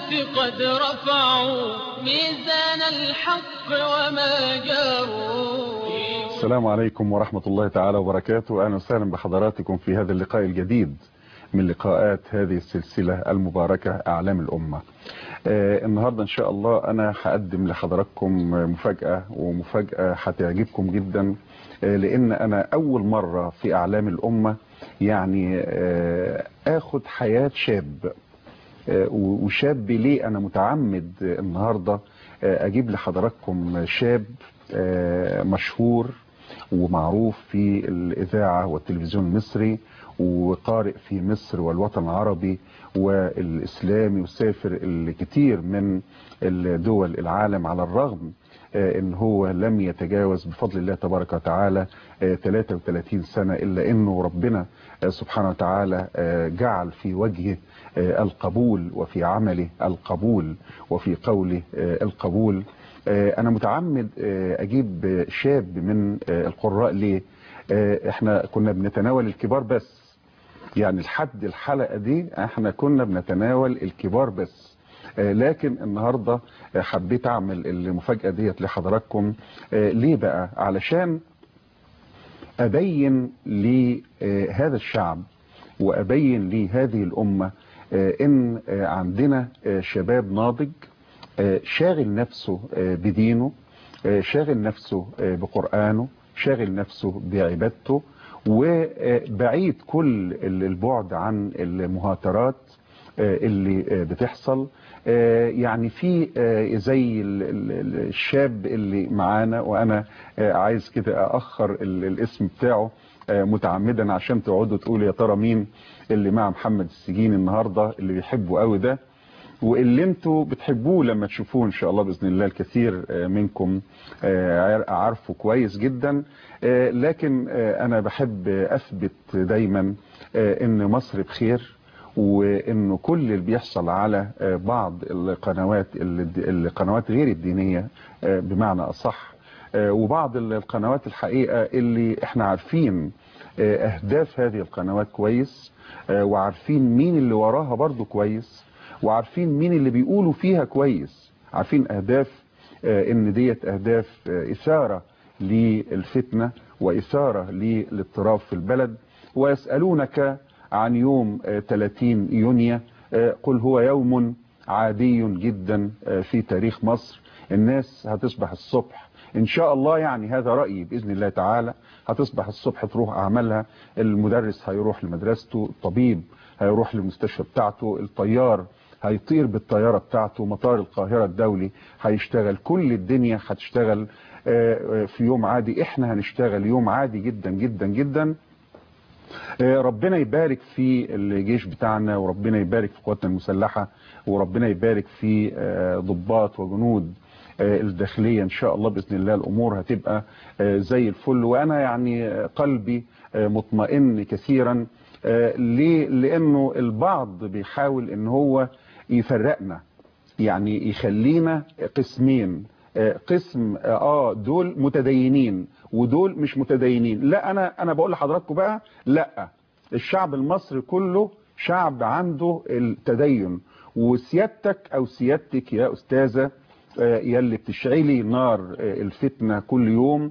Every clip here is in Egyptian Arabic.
الناس قد رفعوا ميزان الحق وما جاروا السلام عليكم ورحمة الله تعالى وبركاته أهلا وسهلا بحضراتكم في هذا اللقاء الجديد من لقاءات هذه السلسلة المباركة أعلام الأمة آه النهاردة إن شاء الله أنا هقدم لحضراتكم مفاجأة ومفاجأة هتعجبكم جدا آه لأن أنا أول مرة في أعلام الأمة يعني آه آخد حياة شاب وشاب ليه أنا متعمد النهاردة أجيب لحضراتكم شاب مشهور ومعروف في الإذاعة والتلفزيون المصري وقارئ في مصر والوطن العربي والإسلامي وسافر الكثير من الدول العالم على الرغم ان هو لم يتجاوز بفضل الله تبارك وتعالى 33 سنة الا انه ربنا سبحانه وتعالى جعل في وجهه القبول وفي عمله القبول وفي قوله القبول انا متعمد اجيب شاب من القراء ليه احنا كنا بنتناول الكبار بس يعني لحد الحلقة دي احنا كنا بنتناول الكبار بس لكن النهاردة حبيت اعمل المفاجأة ديت لحضراتكم ليه بقى علشان ابين لهذا الشعب وابين لهذه الامة ان عندنا شباب ناضج شاغل نفسه بدينه شاغل نفسه بقرآنه شاغل نفسه بعبادته وبعيد كل البعد عن المهاترات اللي بتحصل يعني في زي الشاب اللي معانا وانا عايز كده اخر الاسم بتاعه متعمدا عشان تقعدوا تقولوا يا ترى مين اللي مع محمد السجين النهارده اللي بيحبه قوي ده واللي انتوا بتحبوه لما تشوفوه ان شاء الله باذن الله الكثير منكم عارفه كويس جدا لكن انا بحب اثبت دايما ان مصر بخير وانه كل اللي بيحصل على بعض القنوات القنوات غير الدينية بمعنى اصح وبعض القنوات الحقيقة اللي احنا عارفين اهداف هذه القنوات كويس وعارفين مين اللي وراها برضو كويس وعارفين مين اللي بيقولوا فيها كويس عارفين اهداف ان ديت اهداف اثارة للفتنة واثارة للاضطراب في البلد ويسألونك عن يوم 30 يونيو قل هو يوم عادي جدا في تاريخ مصر الناس هتصبح الصبح ان شاء الله يعني هذا رأيي بإذن الله تعالى هتصبح الصبح تروح اعمالها المدرس هيروح لمدرسته الطبيب هيروح للمستشفى بتاعته الطيار هيطير بالطيارة بتاعته مطار القاهرة الدولي هيشتغل كل الدنيا هتشتغل في يوم عادي احنا هنشتغل يوم عادي جدا جدا جدا ربنا يبارك في الجيش بتاعنا وربنا يبارك في قواتنا المسلحة وربنا يبارك في ضباط وجنود الداخلية ان شاء الله بإذن الله الامور هتبقى زي الفل وانا يعني قلبي مطمئن كثيرا ليه لانه البعض بيحاول ان هو يفرقنا يعني يخلينا قسمين قسم اه دول متدينين ودول مش متدينين لا انا انا بقول لحضراتكم بقى لا الشعب المصري كله شعب عنده التدين وسيادتك او سيادتك يا استاذه يلي بتشعلي نار الفتنه كل يوم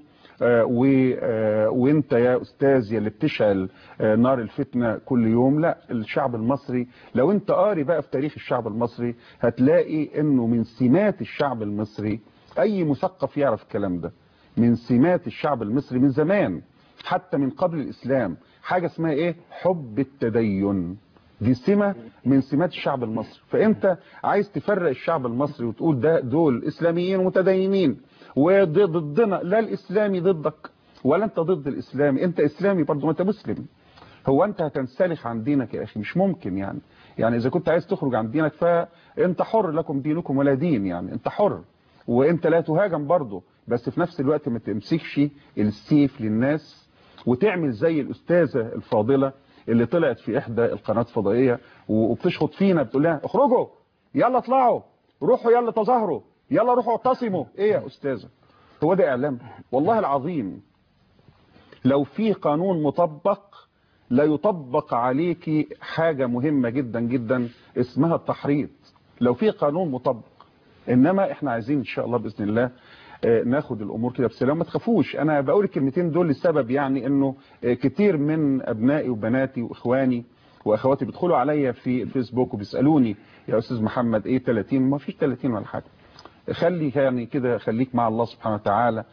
وانت يا استاذ يلي بتشعل نار الفتنة كل يوم لا الشعب المصري لو انت قاري بقى في تاريخ الشعب المصري هتلاقي انه من سمات الشعب المصري اي مثقف يعرف الكلام ده من سمات الشعب المصري من زمان حتى من قبل الاسلام حاجة اسمها ايه حب التدين دي سمة من سمات الشعب المصري فانت عايز تفرق الشعب المصري وتقول ده دول اسلاميين ومتدينين وضدنا لا الاسلامي ضدك ولا انت ضد الاسلامي انت اسلامي برضه ما انت مسلم هو انت هتنسلخ عن دينك يا اخي مش ممكن يعني يعني اذا كنت عايز تخرج عن دينك فانت حر لكم دينكم ولا دين يعني انت حر وانت لا تهاجم برضه بس في نفس الوقت ما تمسكش السيف للناس وتعمل زي الاستاذه الفاضله اللي طلعت في احدى القنوات الفضائيه وبتشخط فينا بتقول لها اخرجوا يلا اطلعوا روحوا يلا تظاهروا يلا روحوا اعتصموا ايه يا استاذه هو ده اعلام والله العظيم لو في قانون مطبق لا يطبق عليك حاجة مهمة جدا جدا اسمها التحريض لو في قانون مطبق انما احنا عايزين ان شاء الله باذن الله آه، ناخد الامور كده بسلام ما تخافوش انا بقول الكلمتين دول لسبب يعني انه آه، كتير من ابنائي وبناتي واخواني واخواتي بيدخلوا عليا في الفيسبوك وبيسالوني يا استاذ محمد ايه 30 ما فيش 30 ولا حاجه خلي يعني كده خليك مع الله سبحانه وتعالى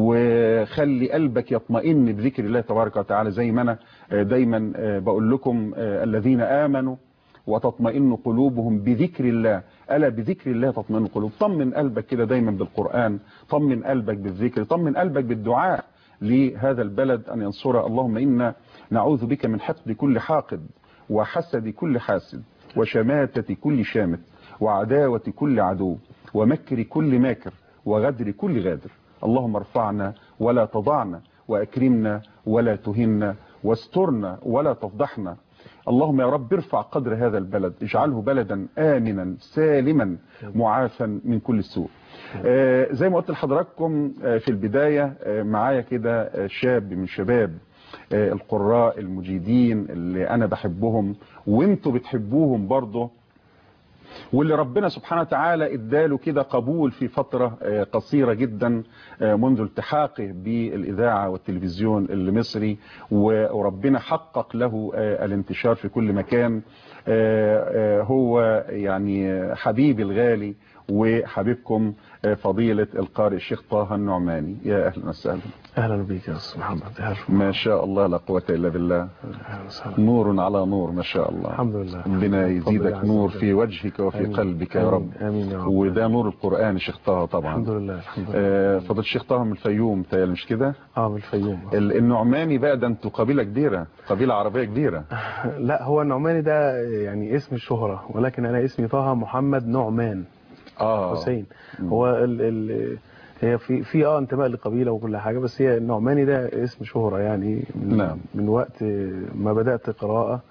وخلي قلبك يطمئن بذكر الله تبارك وتعالى زي ما انا آه، دايما آه، بقول لكم آه، الذين امنوا وتطمئن قلوبهم بذكر الله ألا بذكر الله تطمئن القلوب طمن قلبك كده دايما بالقرآن طمن قلبك بالذكر طمن قلبك بالدعاء لهذا البلد أن ينصره اللهم إنا نعوذ بك من حقد كل حاقد وحسد كل حاسد وشماتة كل شامت وعداوة كل عدو ومكر كل ماكر وغدر كل غادر اللهم ارفعنا ولا تضعنا وأكرمنا ولا تهنا واسترنا ولا تفضحنا اللهم يا رب ارفع قدر هذا البلد اجعله بلدا آمنا سالما معافا من كل سوء آه زي ما قلت لحضراتكم آه في البداية آه معايا كده آه شاب من شباب آه القراء المجيدين اللي أنا بحبهم وانتوا بتحبوهم برضه واللي ربنا سبحانه وتعالى اداله كده قبول في فترة آه، قصيرة جدا آه، منذ التحاقه بالإذاعة والتلفزيون المصري و- وربنا حقق له آه، الانتشار في كل مكان آه، آه، هو يعني حبيبي الغالي وحبيبكم آه، فضيلة القارئ الشيخ طه النعماني يا أهلا وسهلا اهلا بك يا استاذ محمد اهلا ما شاء الله لا قوة إلا بالله اهلا وسهلا نور على نور ما شاء الله الحمد لله ربنا بفضل يزيدك الله نور عز وجل. في وجهك وفي آمين. قلبك يا آمين. رب امين يا رب وده نور القرآن يا شيخ طه طبعا الحمد لله الحمد لله آه، فضل الشيخ طه من الفيوم تهيألي مش كده اه من الفيوم ال- النعماني بقى ده انتوا قبيلة كبيرة قبيلة عربية كبيرة لا هو النعماني ده يعني اسم الشهرة ولكن انا اسمي طه محمد نعمان اه حسين هو ال ال هي في في اه انتماء لقبيله وكل حاجه بس هي النعماني ده اسم شهره يعني من, نعم. من وقت ما بدات قراءه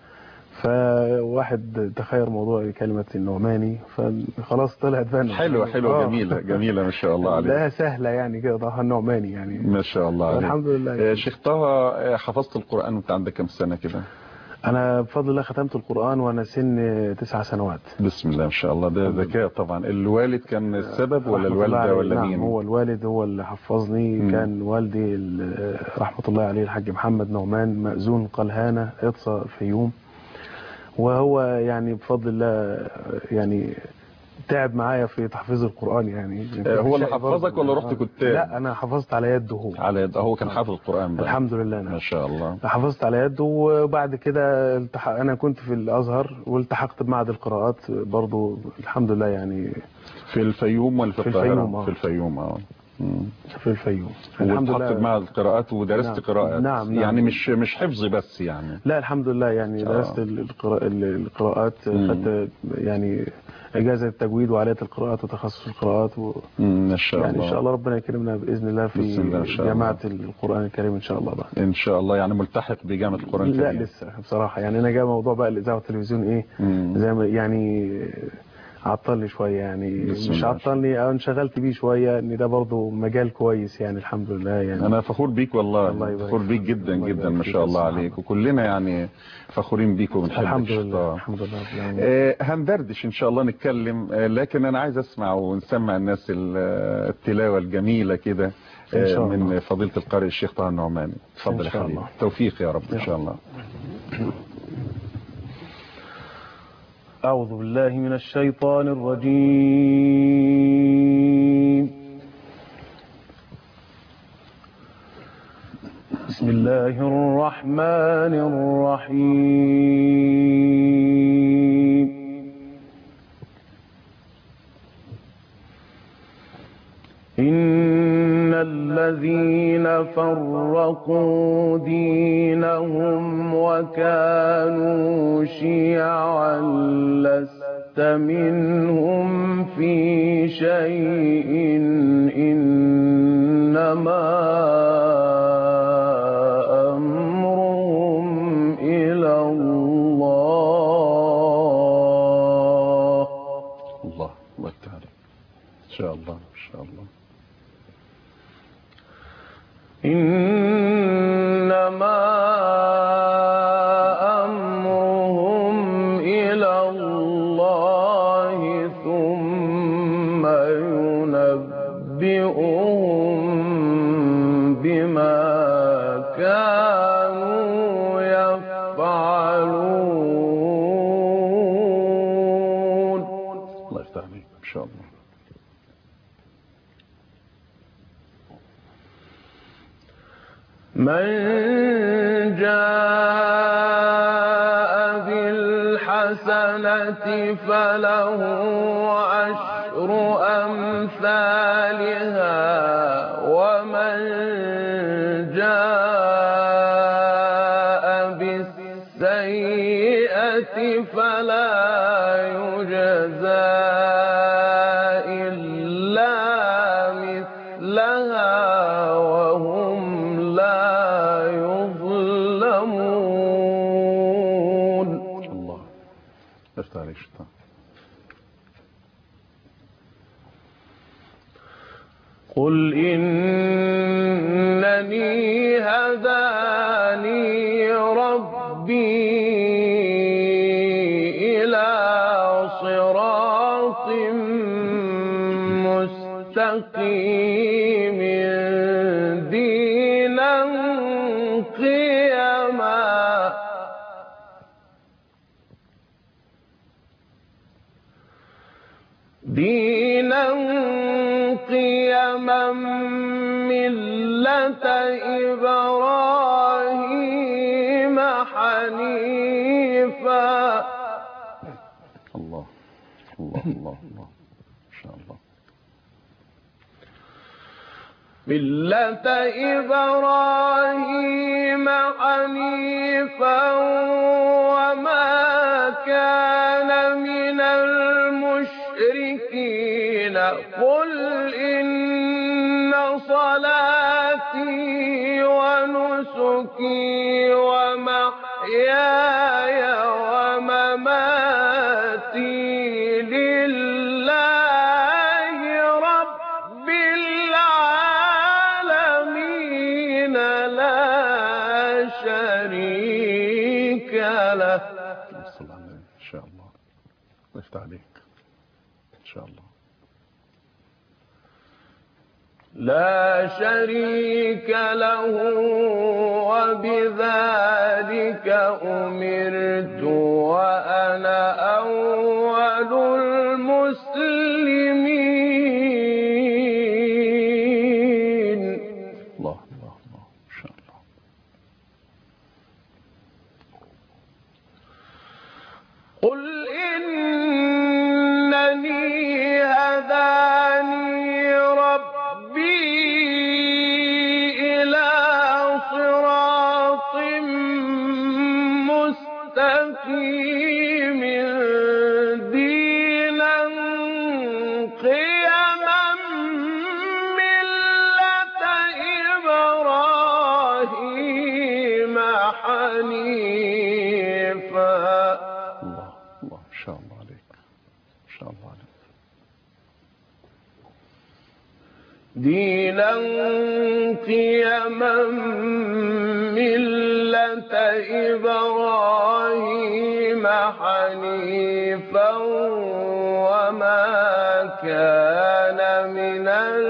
فواحد تخير موضوع كلمه النعماني فخلاص طلعت فن حلوة حلوة آه. جميلة جميلة ما شاء الله عليك لا سهله يعني كده طه النعماني يعني ما شاء الله عليك الحمد لله آه، يعني. شيخ طه آه، حفظت القرآن وانت عندك كم سنة كده انا بفضل الله ختمت القران وانا سن تسع سنوات بسم الله ما شاء الله ده ذكاء طبعا الوالد كان السبب ولا رحمة الله الوالدة عليه. ولا نعم مين هو الوالد هو اللي حفظني مم. كان والدي ال- رحمة الله عليه الحاج محمد نعمان مأذون قلهانة إقصى الفيوم وهو يعني بفضل الله يعني تعب معايا في تحفيظ القرآن يعني آه، هو اللي شيء حفظك برضه. ولا رحت كتاب؟ لا أنا حفظت على يده هو على يد هو كان حافظ القرآن بقى الحمد لله ما نعم شاء الله حفظت على يده وبعد كده التح... أنا كنت في الأزهر والتحقت بمعهد القراءات برضو الحمد لله يعني في الفيوم ولا في, في القاهرة الفيوم، آه. في الفيوم اه مم. في الفيوم واتحط مع القراءات ودرست نعم. قراءات نعم، نعم. يعني مش مش حفظ بس يعني لا الحمد لله يعني آه. درست القراء- القراءات مم. خدت يعني إجازة التجويد وعليات القراءات وتخصص القراءات و... مم، ما شاء يعني الله إن شاء الله ربنا يكرمنا بإذن الله في بسم الله إن شاء جامعة القرآن الكريم إن شاء الله بقى ان شاء الله يعني ملتحق بجامعة القرآن لا الكريم لسه بصراحة يعني أنا جاي موضوع بقى الإذاعة والتلفزيون إيه مم. زي ما يعني عطلني شوية يعني بسم مش الله. عطلني أو انشغلت بيه شوية إن ده برضو مجال كويس يعني الحمد لله يعني انا فخور بيك والله الله يبارك فخور بيك فيك. جدا الله جدا يبارك ما فيك شاء يا الله أستاذ عليك وكلنا يعني فخورين بيك وبنحبك الحمد شيخ لله طه. الحمد لله رب العالمين. آه، هندردش ان شاء الله نتكلم آه، لكن انا عايز اسمع ونسمع الناس ال- آه، التلاوة الجميلة كده إن آه، شاء الله. من فضيلة القارئ الشيخ طه النعماني اتفضل إن يا شاء حبيبي الله. توفيق يا رب ان يا شاء الله أعوذ بالله من الشيطان الرجيم بسم الله الرحمن الرحيم إن الذين فرقوا دينهم وكانوا شيعا لست منهم في شيء إنما أمرهم إلى الله الله الله تعالى ان شاء الله ان شاء الله إنما أمرهم إلى الله شاء الله من جاء بالحسنة فله عشر أمثالها ومن جاء بالسيئة فلا يجزى إلا مثلها وهم لا يظلمون الله افتح عليك الشيطان قل إنني هداني ربي إلى صراط مستقيم دينا قيما دينا قيما ملة إبراهيم حنيفا الله الله الله الله ان شاء الله ملة إبراهيم حنيفا وما كان من المشركين قل إن صلاتي ونسكي ومحياي ومماتي لله رب العالمين لا شريك له صلى على النبي ان شاء الله افتح عليك ان شاء الله لا شريك له وبذلك أمرت وأنا أول المسلمين الله الله الله ان شاء الله قل إنني هداني ربي إلى صراط مستقيم دينا قيما ملة إبراهيم حنيفا الله الله ان شاء الله عليك ان شاء الله عليك دينا قيما ملة إبراهيم حنيفا وما كان من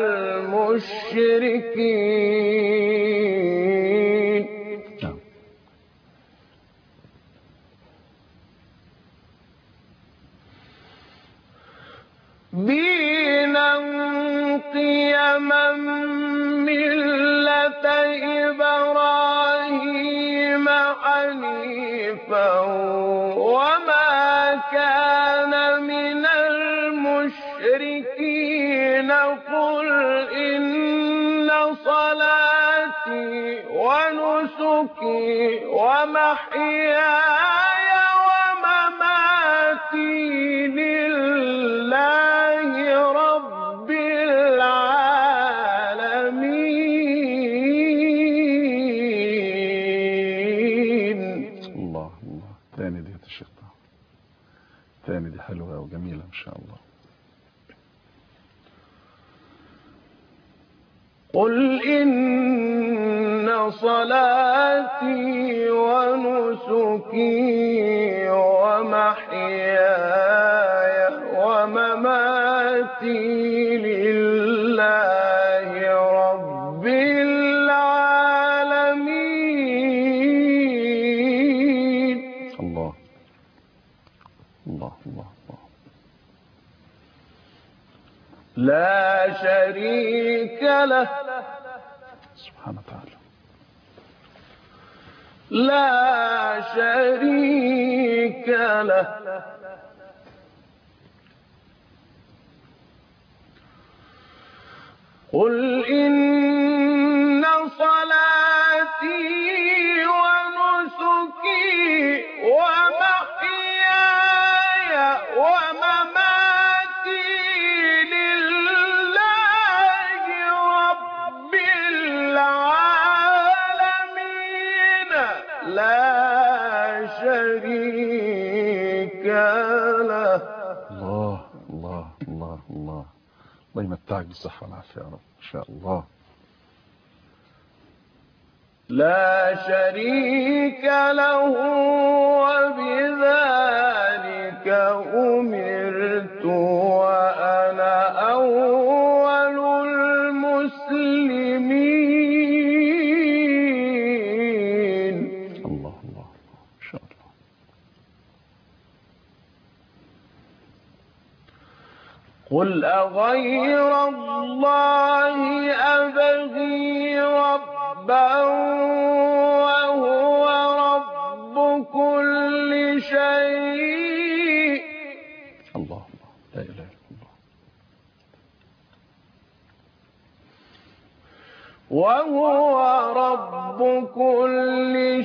المشركين نعم دينا قيما ملة إبراهيم حنيفا وما كان من المشركين قل إن صلاتي ونسكي ومحياي ومماتي لله رب العالمين الله الله تاني دي الشيطان تاني دي حلوة وجميلة ان شاء الله قل إن صلاتي ونسكي ومحياي ومماتي لله رب العالمين الله الله الله الله لا شريك له سبحانه وتعالى لا شريك له قل إن صلاتي ونسكي ومحياي ومماتي لله رب العالمين لا شريك له الله الله الله الله الله يمتعك بالصحة والعافية يا رب إن شاء الله لا شريك له وبذلك أمرت وأنا أول المسلمين الله الله الله إن شاء الله قل أغير الله أبغي ربا وهو رب كل شيء الله الله لا إله إلا الله وهو رب كل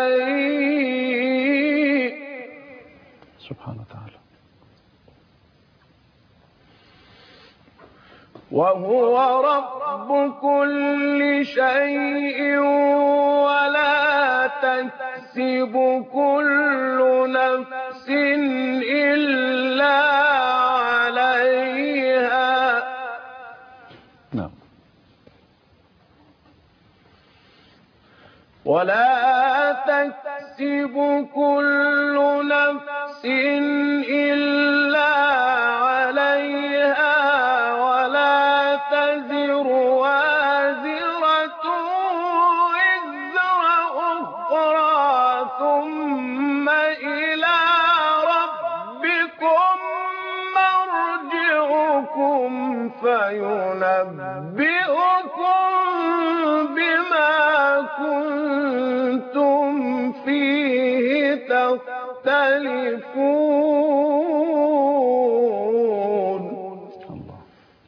شيء سبحانه وتعالى وهو رب كل شيء ولا تكسب كل نفس إلا عليها نعم ولا تكسب كل نفس إلا عليها ولا تزر وازرة وزر أخرى ثم إلى ربكم مرجعكم فينبئكم بما كنتم فيه تختلفون الله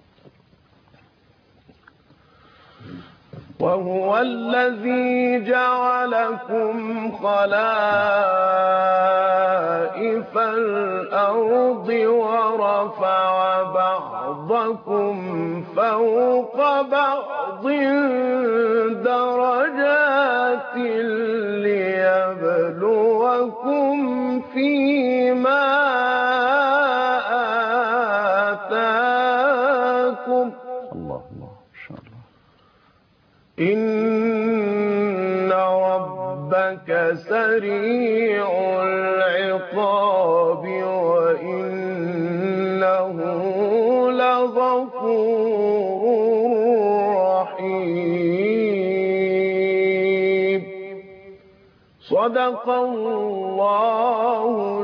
وهو الذي جعلكم خلائف الأرض ورفع بعضكم فوق بعض درجات ليبلوكم فيما آتاكم الله الله إن شاء الله إن ربك سريع العقاب وإنه لغفور رحيم صدق الله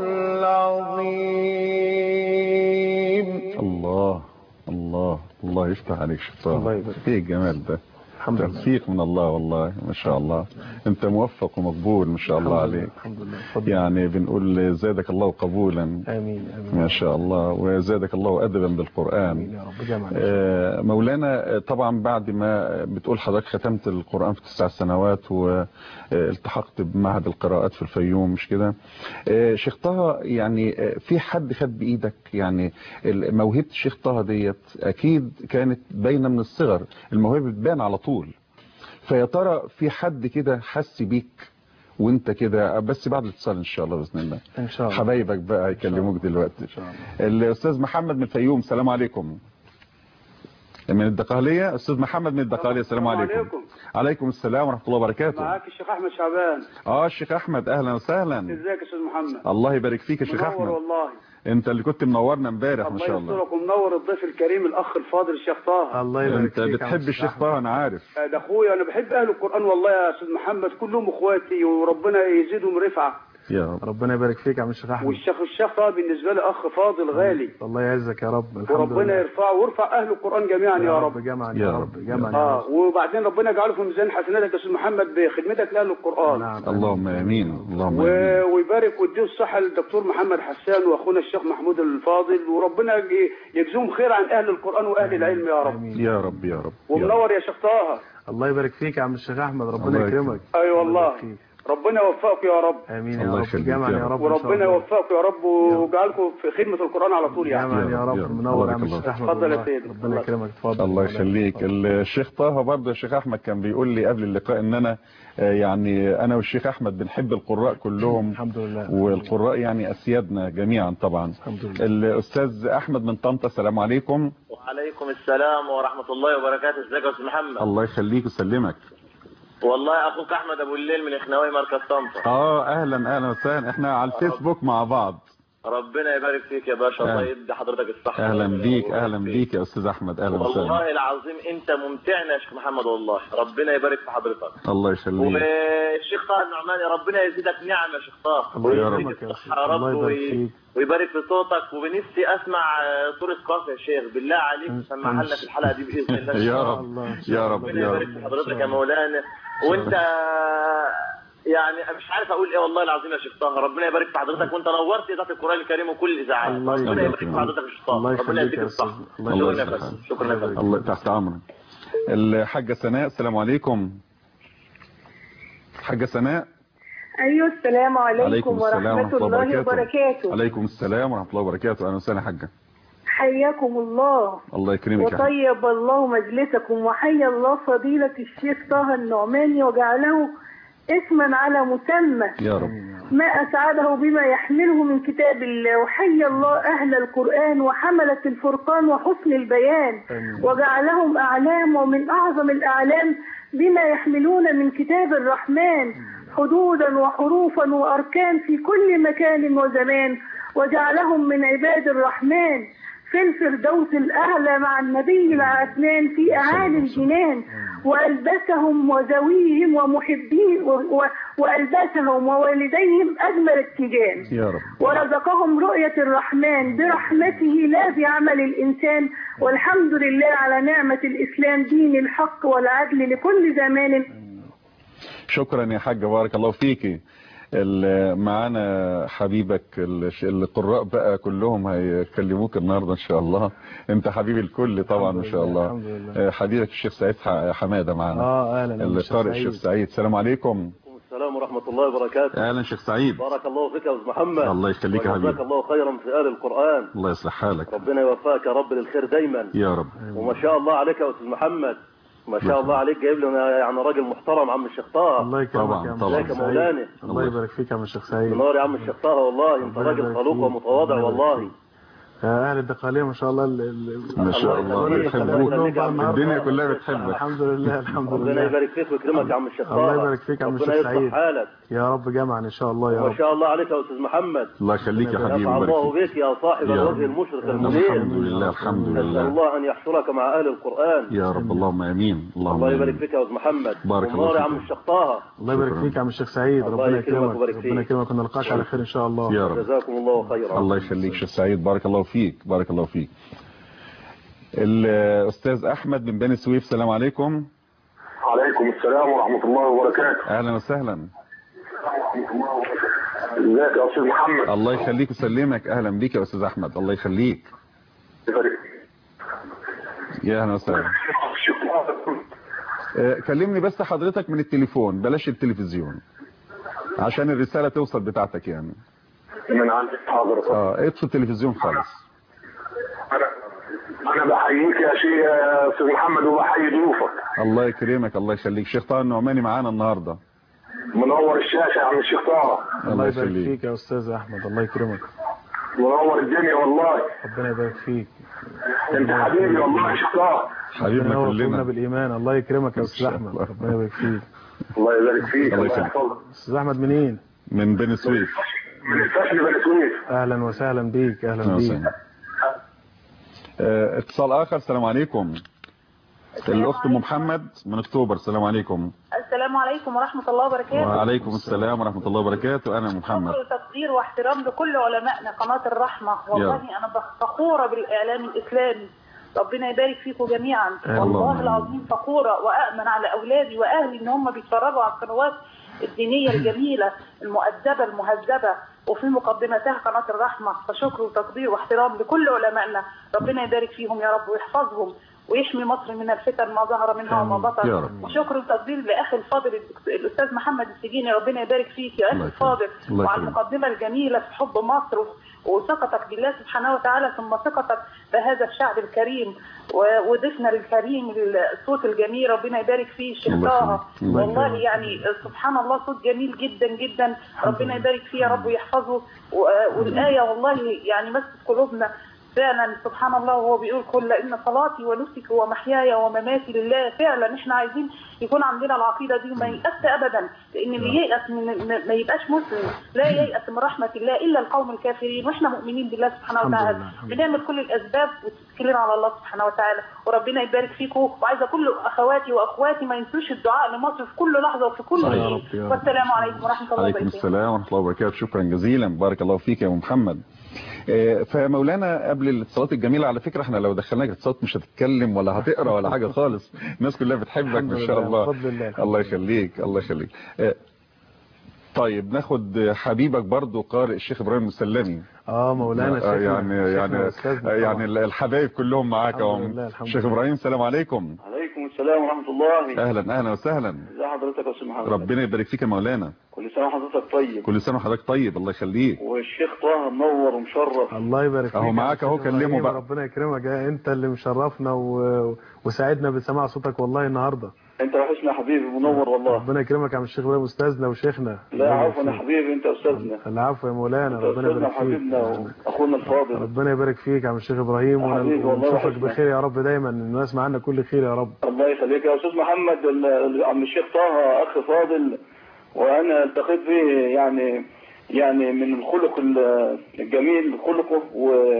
العظيم الله الله الله يفتح عليك شطار الله يبارك. ايه الجمال ده الحمد لله توفيق من الله والله ما شاء الله انت موفق ومقبول ما شاء الله الحمد لله، عليك الحمد لله اتفضل. يعني بنقول زادك الله قبولا امين امين ما شاء الله وزادك الله أدبا بالقرآن امين يا رب جمع آه، مولانا آه، طبعا بعد ما بتقول حضرتك ختمت القرآن في تسع سنوات والتحقت بمعهد القراءات في الفيوم مش كده آه، شيخ طه يعني آه، في حد خد بإيدك يعني ال- موهبة الشيخ طه ديت أكيد كانت باينة من الصغر الموهبة بتبان على طول فيا ترى في حد كده حس بيك وانت كده بس بعد الاتصال ان شاء الله باذن الله ان شاء الله حبايبك بقى يكلموك دلوقتي ان شاء الله الاستاذ محمد من الفيوم السلام عليكم من الدقهلية استاذ محمد من الدقهلية السلام عليكم عليكم. عليكم السلام ورحمة الله وبركاته معاك الشيخ احمد شعبان اه الشيخ احمد اهلا وسهلا ازيك يا استاذ محمد الله يبارك فيك يا شيخ منور احمد والله انت اللي كنت منورنا امبارح ما الله شاء الله يسترك ومنور الضيف الكريم الاخ الفاضل الشيخ طه الله يبارك انت فيك يا بتحب أستاذ الشيخ أحمد. طه انا عارف آه، ده اخويا انا بحب اهل القران والله يا استاذ محمد كلهم اخواتي وربنا يزيدهم رفعه يا رب ربنا يبارك فيك يا عم الشيخ احمد والشيخ الشيخ طه بالنسبه لي اخ فاضل غالي الله يعزك يا رب الحمد وربنا لله يرفعه ويرفع اهل القران جميعا يا رب جمعا يا يا رب. رب جمعا يا اه رب وبعدين ربنا يجعله في ميزان حسناتك يا استاذ محمد بخدمتك لاهل القران نعم اللهم امين اللهم و- امين ويبارك ويديه الصحة للدكتور محمد حسان واخونا الشيخ محمود الفاضل وربنا يج- يجزيهم خير عن اهل القرآن واهل العلم يا رب آمين. يا رب يا رب يا رب. ومنور يا شيخ طه الله يبارك فيك يا عم الشيخ احمد الله ربنا يكرمك. يكرمك اي والله يبارك فيك. ربنا يوفقك يا رب امين يا الله رب يخليك جمعا يا يا رب. رب إن شاء وربنا الله. يوفقك يا رب ويجعلكم في خدمة القرآن على طول يعني جمعا يا رب يا رب. منور يا عم بارك الله. الشيخ احمد اتفضل يا والله. سيدي. ربنا يكرمك اتفضل الله يخليك الشيخ طه برضه الشيخ احمد كان بيقول لي قبل اللقاء ان انا آه، يعني انا والشيخ احمد بنحب القراء كلهم الحمد لله والقراء يعني اسيادنا جميعا طبعا الحمد لله الاستاذ احمد من طنطا السلام عليكم وعليكم السلام ورحمة الله وبركاته ازيك يا استاذ محمد الله يخليك ويسلمك والله اخوك احمد ابو الليل من اخناوي مركز طنطا اه اهلا اهلا وسهلا احنا على الفيسبوك مع بعض ربنا يبارك فيك يا باشا الله أهلا. يدي حضرتك الصحة اهلا بيك ويبارك اهلا فيك. بيك يا استاذ احمد اهلا وسهلا والله العظيم انت ممتعنا يا شيخ محمد والله ربنا يبارك في حضرتك الله يخليك والشيخ طه النعماني ربنا يزيدك نعم يا شيخ طه الله ويزيدك يكرمك يا الصحة شيخ. يا رب الله يبارك وي- فيك. ويبارك في صوتك وبنفسي اسمع آه، سورة قاف يا شيخ بالله عليك سمعها لنا في الحلقة دي باذن الله يا شاء رب الله. يا رب ربنا يا يبارك رب في حضرتك يا مولانا وانت يعني مش عارف اقول ايه والله العظيم يا شيخ طه ربنا يبارك في حضرتك وانت نورت اذاعه القران الكريم وكل الاذاعات الله ربنا يبارك يبارك في فيك. حضرتك يا شيخ طه الله ربنا يخليك يديك يا الصحه أستاذ. الله شكرا يا يخليك. فندم شكرا يا فندم الله تحت امرك الحاجه سناء السلام عليكم حاجه سناء ايوه السلام عليكم, عليكم السلام ورحمه الله وبركاته عليكم السلام ورحمه الله وبركاته اهلا وسهلا يا حاجه حياكم الله الله يكرمك يا حاجة. وطيب الله مجلسكم وحيا الله فضيلة الشيخ طه النعماني وجعله اسما على مسمى يا رب ما أسعده بما يحمله من كتاب الله وحيا الله أهل القرآن وحملة الفرقان وحسن البيان آمين. وجعلهم أعلام ومن أعظم الأعلام بما يحملون من كتاب الرحمن حدودا وحروفا وأركان في كل مكان وزمان وجعلهم من عباد الرحمن في الفردوس الأعلى مع النبي العثمان في أعالي الجنان وألبسهم وزويهم ومحبين و- و- وألبسهم ووالديهم أجمل التيجان يا رب ورزقهم رؤية الرحمن برحمته لا بعمل الإنسان والحمد لله على نعمة الإسلام دين الحق والعدل لكل زمان شكرا يا حاجة بارك الله فيكي ال- معانا حبيبك الش- القراء بقى كلهم هيكلموك النهاردة ان شاء الله انت حبيب الكل طبعا الحمد ان شاء لله، الله الحمد لله. آه، حبيبك الشيخ سعيد ح- حمادة معانا اه اهلا يا أستاذ القارئ الشيخ سعيد. سعيد السلام عليكم السلام ورحمة الله وبركاته اهلا شيخ سعيد بارك الله فيك يا أستاذ محمد الله يخليك يا وجزاك حبيبي الله خيرا في آل القرآن الله يصلح حالك ربنا يوفقك يا رب للخير دايما يا رب وما شاء الله عليك يا أستاذ محمد ما شاء الله عليك جايب لنا يعني راجل محترم عم الشيخ طه الله يكرمك طبعاً، يا عم طبعاً. الشيخ ازيك يا سعيد. مولانا؟ الله يبارك فيك يا عم الشيخ سعيد منور يا عم الشيخ طه والله انت ربنا راجل يبارك خلوق فيك. ومتواضع ربنا يبارك والله يا اهل الدقالية ما شاء الله ال- ال- ما شاء الله الله بيحبوك يخليك يا عم الدنيا محمد. كلها بتحبك الحمد لله الحمد ربنا لله يبارك فيك ويكرمك يا عم الشيخ طه الله يبارك فيك يا عم ربنا الشيخ يصلح سعيد. حالك يا رب جمعا ان شاء الله يا وما رب شاء الله عليك يا أستاذ محمد الله يخليك يا حبيبي نفع الله ويبارك فيك بك يا صاحب يا الوجه رب. المشرق الحمد المنير لله الحمد نسأل لله الله أن يحشرك مع أهل القرآن يا رب اللهم امين اللهم الله يبارك امين فيك يا أستاذ محمد بارك الله ونور يا فيك. عم الشيخ طه الله يبارك شكراً. فيك يا عم الشيخ سعيد الله ربنا يكرمك يكرمك ويبارك فيك. ربنا يكرمك ونلقاك على خير ان شاء الله يا رب جزاكم الله خيرا الله يخليك شيخ سعيد بارك الله فيك بارك الله فيك الاستاذ احمد من بني سويف السلام عليكم عليكم السلام ورحمة الله وبركاته اهلا وسهلا ازيك يا أستاذ محمد الله يخليك ويسلمك اهلا بيك يا استاذ احمد الله يخليك يا اهلا وسهلا آه، كلمني بس حضرتك من التليفون بلاش التلفزيون عشان الرسالة توصل بتاعتك يعني من عند حضرتك اه اطفي التلفزيون خالص أنا أنا بحييك يا شيخ يا أستاذ محمد وبحيي ضيوفك الله يكرمك الله يخليك شيخ طه النعماني معانا النهارده منور الشاشة يا عم الشيخ طه الله يبارك يخليك فيك يا استاذ احمد الله يكرمك منور الدنيا والله ربنا يبارك فيك أنت حبيبي والله يا شيخ طه حبيبنا ربنا يوفقنا كلنا بالايمان الله يكرمك يا استاذ شاء احمد الله. ربنا يبارك فيك الله يبارك فيك الله الله يخليك. يحفظك استاذ احمد منين من بني سويف من الفشل بني سويف اهلا وسهلا بيك اهلا أهلا بيك وسهلا. آه، اتصال اخر السلام عليكم الاخت ام محمد من اكتوبر السلام عليكم السلام عليكم ورحمة الله وبركاته وعليكم السلام ورحمة الله وبركاته أنا محمد شكر وتقدير واحترام لكل علمائنا قناة الرحمة والله أنا فخورة بالإعلام الإسلامي ربنا يبارك فيكم جميعا آمين. والله العظيم فخورة وأأمن على أولادي وأهلي إن هم بيتفرجوا على القنوات الدينية الجميلة المؤدبة المهذبة وفي مقدمتها قناة الرحمة فشكر وتقدير واحترام لكل علمائنا ربنا يبارك فيهم يا رب ويحفظهم ويحمي مصر من الفتن ما ظهر منها وما بطن يا رب. وشكر وتقدير لاخي الفاضل الدكتور- الاستاذ محمد السجيني ربنا يبارك فيك يا اخي الله الفاضل يكرمك. الله وعلى يكرمك. المقدمه الجميله في حب مصر وثقتك بالله سبحانه وتعالى ثم ثقتك بهذا الشعب الكريم و- وضيفنا الكريم الصوت الجميل ربنا يبارك فيه الشيخ الله طه يكرمك. الله والله يكرمك. يعني سبحان الله صوت جميل جدا جدا ربنا يبارك فيه يا رب ويحفظه و- والايه والله يعني مسك قلوبنا فعلا سبحان الله وهو بيقول كل ان صلاتي ونسكي ومحياي ومماتي لله فعلا احنا عايزين يكون عندنا العقيده دي وما ييأس ابدا لان اللي ييأس من ما- ما يبقاش مسلم لا ييأس من رحمه الله الا القوم الكافرين واحنا مؤمنين بالله سبحانه الحمد وتعالى لله، الحمد بنعمل كل الاسباب وتتكلنا على الله سبحانه وتعالى وربنا يبارك فيكم وعايزه كل اخواتي واخواتي ما ينسوش الدعاء لمصر في كل لحظه وفي كل صحيح. يا شيء رب، يا رب. والسلام عليكم ورحمه الله عليكم وبركاته السلام ورحمة الله وبركاته شكرا جزيلا بارك الله فيك يا أبو محمد آه، فمولانا قبل الاتصالات الجميلة على فكرة احنا لو دخلناك اتصالات مش هتتكلم ولا هتقرا ولا حاجة خالص الناس كلها بتحبك الحمد ما شاء لله، الله بفضل الله، الحمد الله لله. يخليك الله يخليك آه، طيب ناخد حبيبك برضو قارئ الشيخ ابراهيم المسلمي اه مولانا آه، شيخنا- يعني شيخنا يعني أستاذنا يعني طبعاً. الحبايب كلهم معاك الحمد اهو لله، الحمد شيخ لله. ابراهيم السلام عليكم عليكم السلام ورحمة الله اهلا اهلا وسهلا ازي حضرتك يا استاذ محمد ربنا يبارك فيك يا مولانا كل سنة وحضرتك طيب كل سنه وحضرتك طيب الله يخليك والشيخ طه منور ومشرف الله يبارك فيك أهو يا معاك أستاذ أهو، كلمه إبراهيم، بقى. ربنا يكرمك يا انت اللي مشرفنا و... وساعدنا بسماع صوتك والله النهارده انت وحشنا يا حبيبي منور والله ربنا يكرمك يا عم الشيخ ابراهيم استاذنا وشيخنا لا عفوا يا حبيبي انت استاذنا العفو يا مولانا انت ربنا استاذنا يبارك فيك وحبيبنا واخونا الفاضل ربنا يبارك فيك يا عم الشيخ ابراهيم يا حبيبي والله ونشوفك وحشنا. بخير يا رب دايما الناس معانا كل خير يا رب الله يخليك يا استاذ محمد ال- ال- عم الشيخ طه اخ فاضل وانا التقيت به يعني يعني من الخلق ال- الجميل خلقه و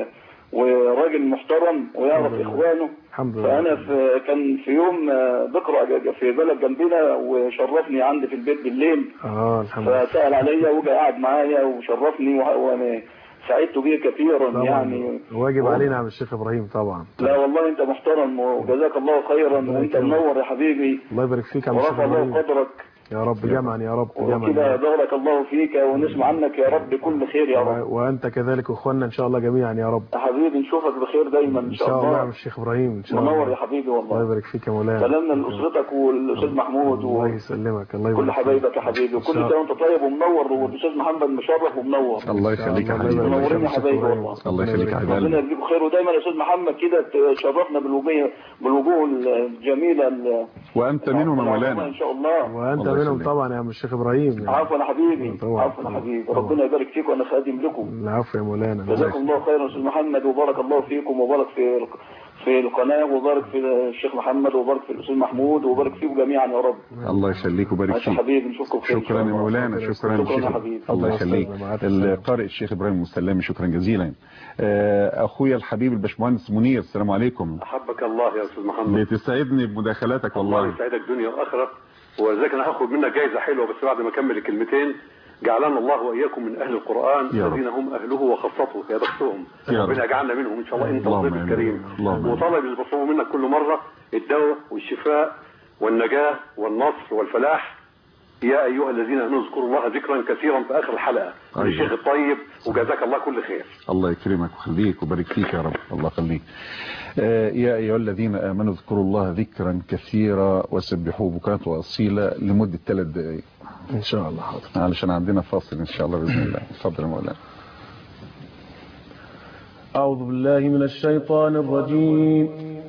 وراجل محترم ويعرف الحمد لله. اخوانه الحمد لله فانا في كان في يوم آه، بقرا ج- في بلد جنبنا وشرفني عندي في البيت بالليل اه الحمد لله فسال عليا وجا قعد معايا وشرفني وه- وانا سعدت به كثيرا طبعا يعني واجب و- علينا يا عم الشيخ ابراهيم طبعا لا والله انت محترم وجزاك الله خيرا الله وانت يكرمك. منور يا حبيبي الله يبارك فيك يا عم الشيخ ورفع الله ابراهيم قدرك يا رب جمعا يا رب جمعا وكده يا رب. بارك الله فيك ونسمع عنك يا رب كل خير يا رب و- وانت كذلك اخواننا ان شاء الله جميعا يا رب يا حبيبي نشوفك بخير دايما ان ان شاء الله يا عم الشيخ ابراهيم ان شاء منور يا الله حبيبي الله والله يبارك فيك يا مولانا سلامنا لاسرتك والاستاذ محمود الله و... يسلمك الله كل يبارك فيك حبايبك يا حبيبي إن وكل شاء- سنه وانت طيب ومنور والاستاذ محمد مشرف ومنور الله إن شاء يخليك يا الله. حبيبي الله الله يبارك منورين يا فيك حبايبي يا والله. أستاذ الله يخليك يا إبراهيم. حبيبي. ربنا يديكم خير ودايما يا استاذ محمد كده تشرفنا بالوجوه بالوجوه الجميله ال- وانت منهم يا العظيمة مولانا ان شاء الله وانت الله منهم يخليك. طبعا يا عم الشيخ ابراهيم يعني. عفوا يا حبيبي طبعا. عفوا يا حبيبي طبعا. ربنا يبارك فيكم وانا خادم لكم العفو يا مولانا جزاكم الله خيرا استاذ محمد وبارك الله فيكم وبارك في الق- في القناه وبارك في الشيخ محمد وبارك في الاستاذ محمود وبارك فيكم جميعا يا رب الله يخليك وبارك ماشي يا فيك حبيبي نشوفكم بخير إن شاء شكرا يا الله. مولانا شكرا شكرا يا الشيخ حبيبي. الله الله يخليك يسلمك. معاك السلامة. القارئ الشيخ ابراهيم المسلمي شكرا جزيلا آه، اخويا الحبيب الباشمهندس منير السلام عليكم احبك الله يا استاذ محمد بتسعدني بمداخلاتك الله والله يسعدك دنيا واخره ولذلك انا هاخد منك جايزه حلوه بس بعد ما اكمل الكلمتين جعلنا الله واياكم من اهل القران يا رب. الذين هم اهله وخاصته يا بختهم يا رب. ربنا يجعلنا منهم ان شاء الله انت اللهم الضيف آمين. الكريم اللهم آمين. وطلب اللي بطلبه منك كل مره الدواء والشفاء والنجاه والنصر والفلاح يا ايها الذين امنوا اذكروا الله ذكرا كثيرا في اخر الحلقه أيوة. الشيخ الطيب وجزاك الله كل خير الله يكرمك ويخليك ويبارك فيك يا رب الله يخليك آه، يا ايها الذين امنوا اذكروا الله ذكرا كثيرا وسبحوه بكرة واصيلا لمده ثلاث دقائق ان شاء الله حاضر علشان عندنا فاصل ان شاء الله باذن الله اتفضل يا مولانا أعوذ بالله من الشيطان الرجيم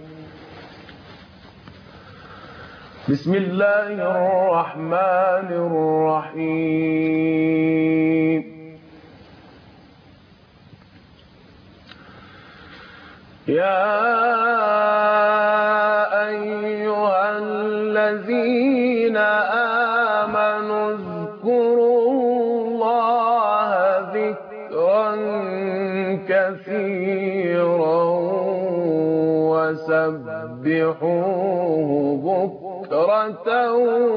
بسم الله الرحمن الرحيم يا أيها الذين آمنوا اذكروا الله ذكرا كثيرا وسبحوه بكرة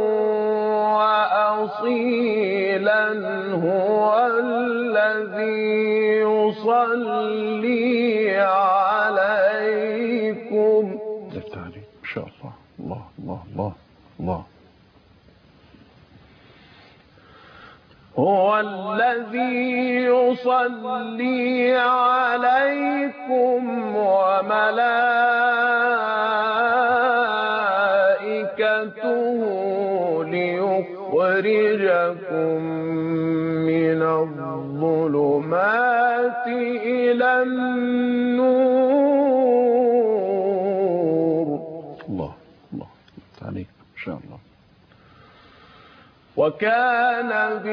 وأصيلا هو الذي يصلي عليكم يفتح عليك ان شاء الله الله الله الله الله هو الذي يصلي عليكم وملائكته ليخرجكم من الظلمات إلى النور الله الله يفتح عليك ان شاء الله وكان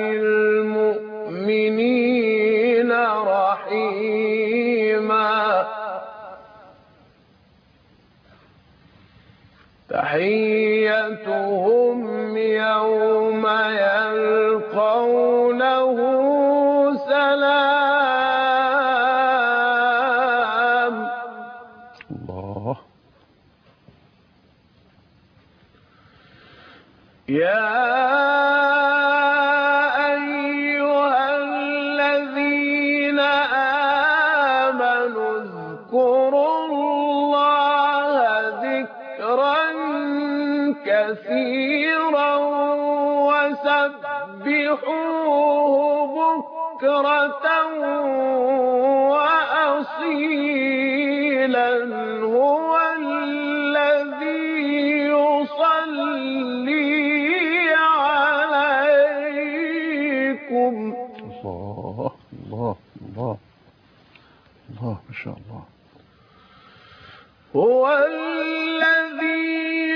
بالمؤمنين رحيما تحيتهم يوم يلقونه سلام الله يا أيها الذين آمنوا اذكروا الله ذكرا كثيرا وسبحوه بكرة وأصيلا هو الذي يصلي عليكم الله الله الله الله ما شاء الله هو الذي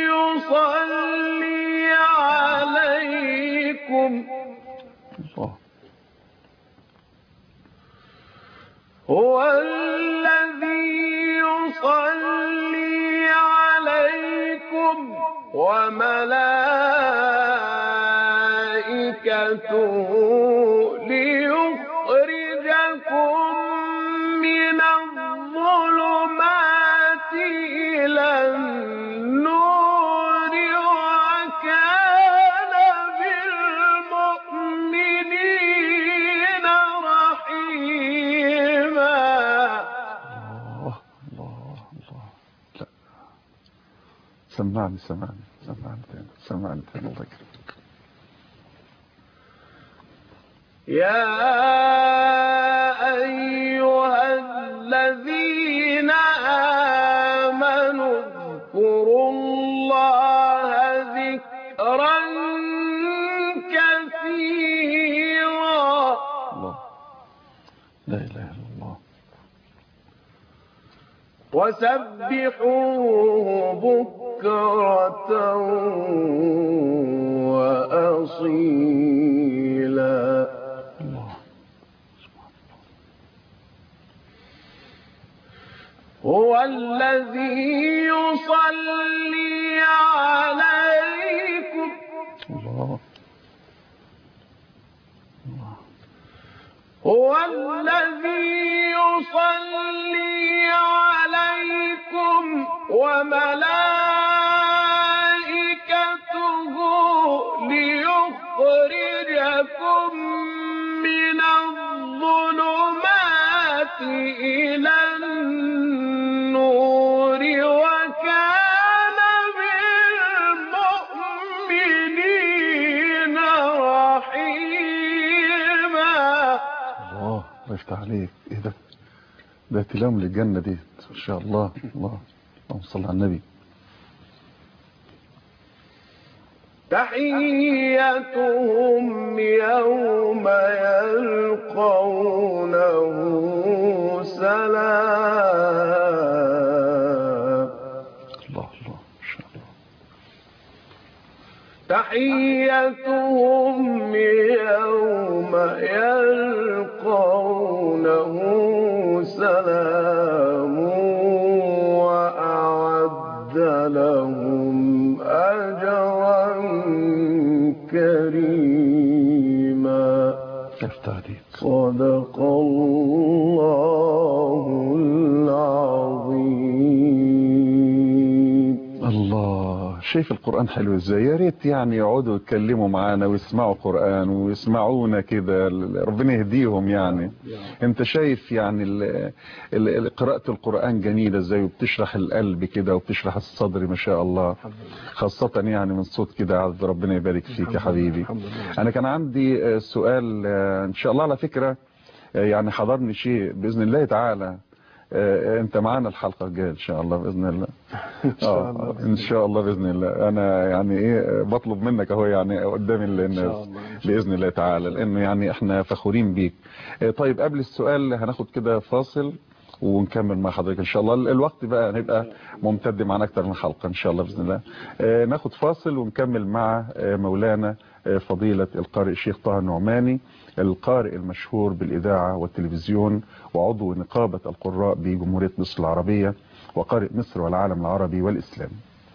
يصلي عليكم الله هو الذي يصلي عليكم وملائكته ليخرجكم من الظلمات إلى النور وكان بالمؤمنين رحيما الله الله الله لا سمعني سمعني سمعني تاني سمعني تاني الله يكرمك يا أيها الذين آمنوا اذكروا الله ذكرا كثيرا الله لا إله إلا الله وسبحوه بكرة وأصيلا الله هو الذي يصلي عليكم الله هو الذي يصلي عليكم وملائكته ليخرجكم من الظلمات إلى النور وكان بالمؤمنين رحيما الله الله يفتح عليك ايه ده ده تلام للجنة دي ان شاء الله الله اللهم صل على النبي تحيتهم يوم يلقونه سلام الله الله ان شاء الله تحيتهم يوم يلقونه سلام وأعد لهم أجرا كريما يفتح عليك صدق الله العظيم الله شايف القرآن حلو ازاي يا ريت يعني يقعدوا يتكلموا معانا ويسمعوا قرآن ويسمعونا كده ربنا يهديهم يعني انت شايف يعني ال- ال- ال- قراءة القرآن جميلة ازاي وبتشرح القلب كده وبتشرح الصدر ما شاء الله خاصة يعني من صوت كده عبد ربنا يبارك فيك يا حبيبي انا كان عندي آه، سؤال آه، ان شاء الله على فكرة آه، يعني حضرني شيء بإذن الله تعالى آه، انت معانا الحلقة الجاية ان شاء الله بإذن الله اه ان شاء الله باذن الله انا يعني ايه بطلب منك اهو يعني قدام الناس باذن الله تعالى لانه يعني احنا فخورين بيك آه، طيب قبل السؤال هناخد كده فاصل ونكمل مع حضرتك ان شاء الله الوقت بقى هيبقى ممتد معانا اكتر من حلقه ان شاء الله باذن الله آه، ناخد فاصل ونكمل مع آه، مولانا آه، فضيله القارئ الشيخ طه النعماني القارئ المشهور بالاذاعه والتلفزيون وعضو نقابه القراء بجمهوريه مصر العربيه وقارئ مصر والعالم العربي والاسلام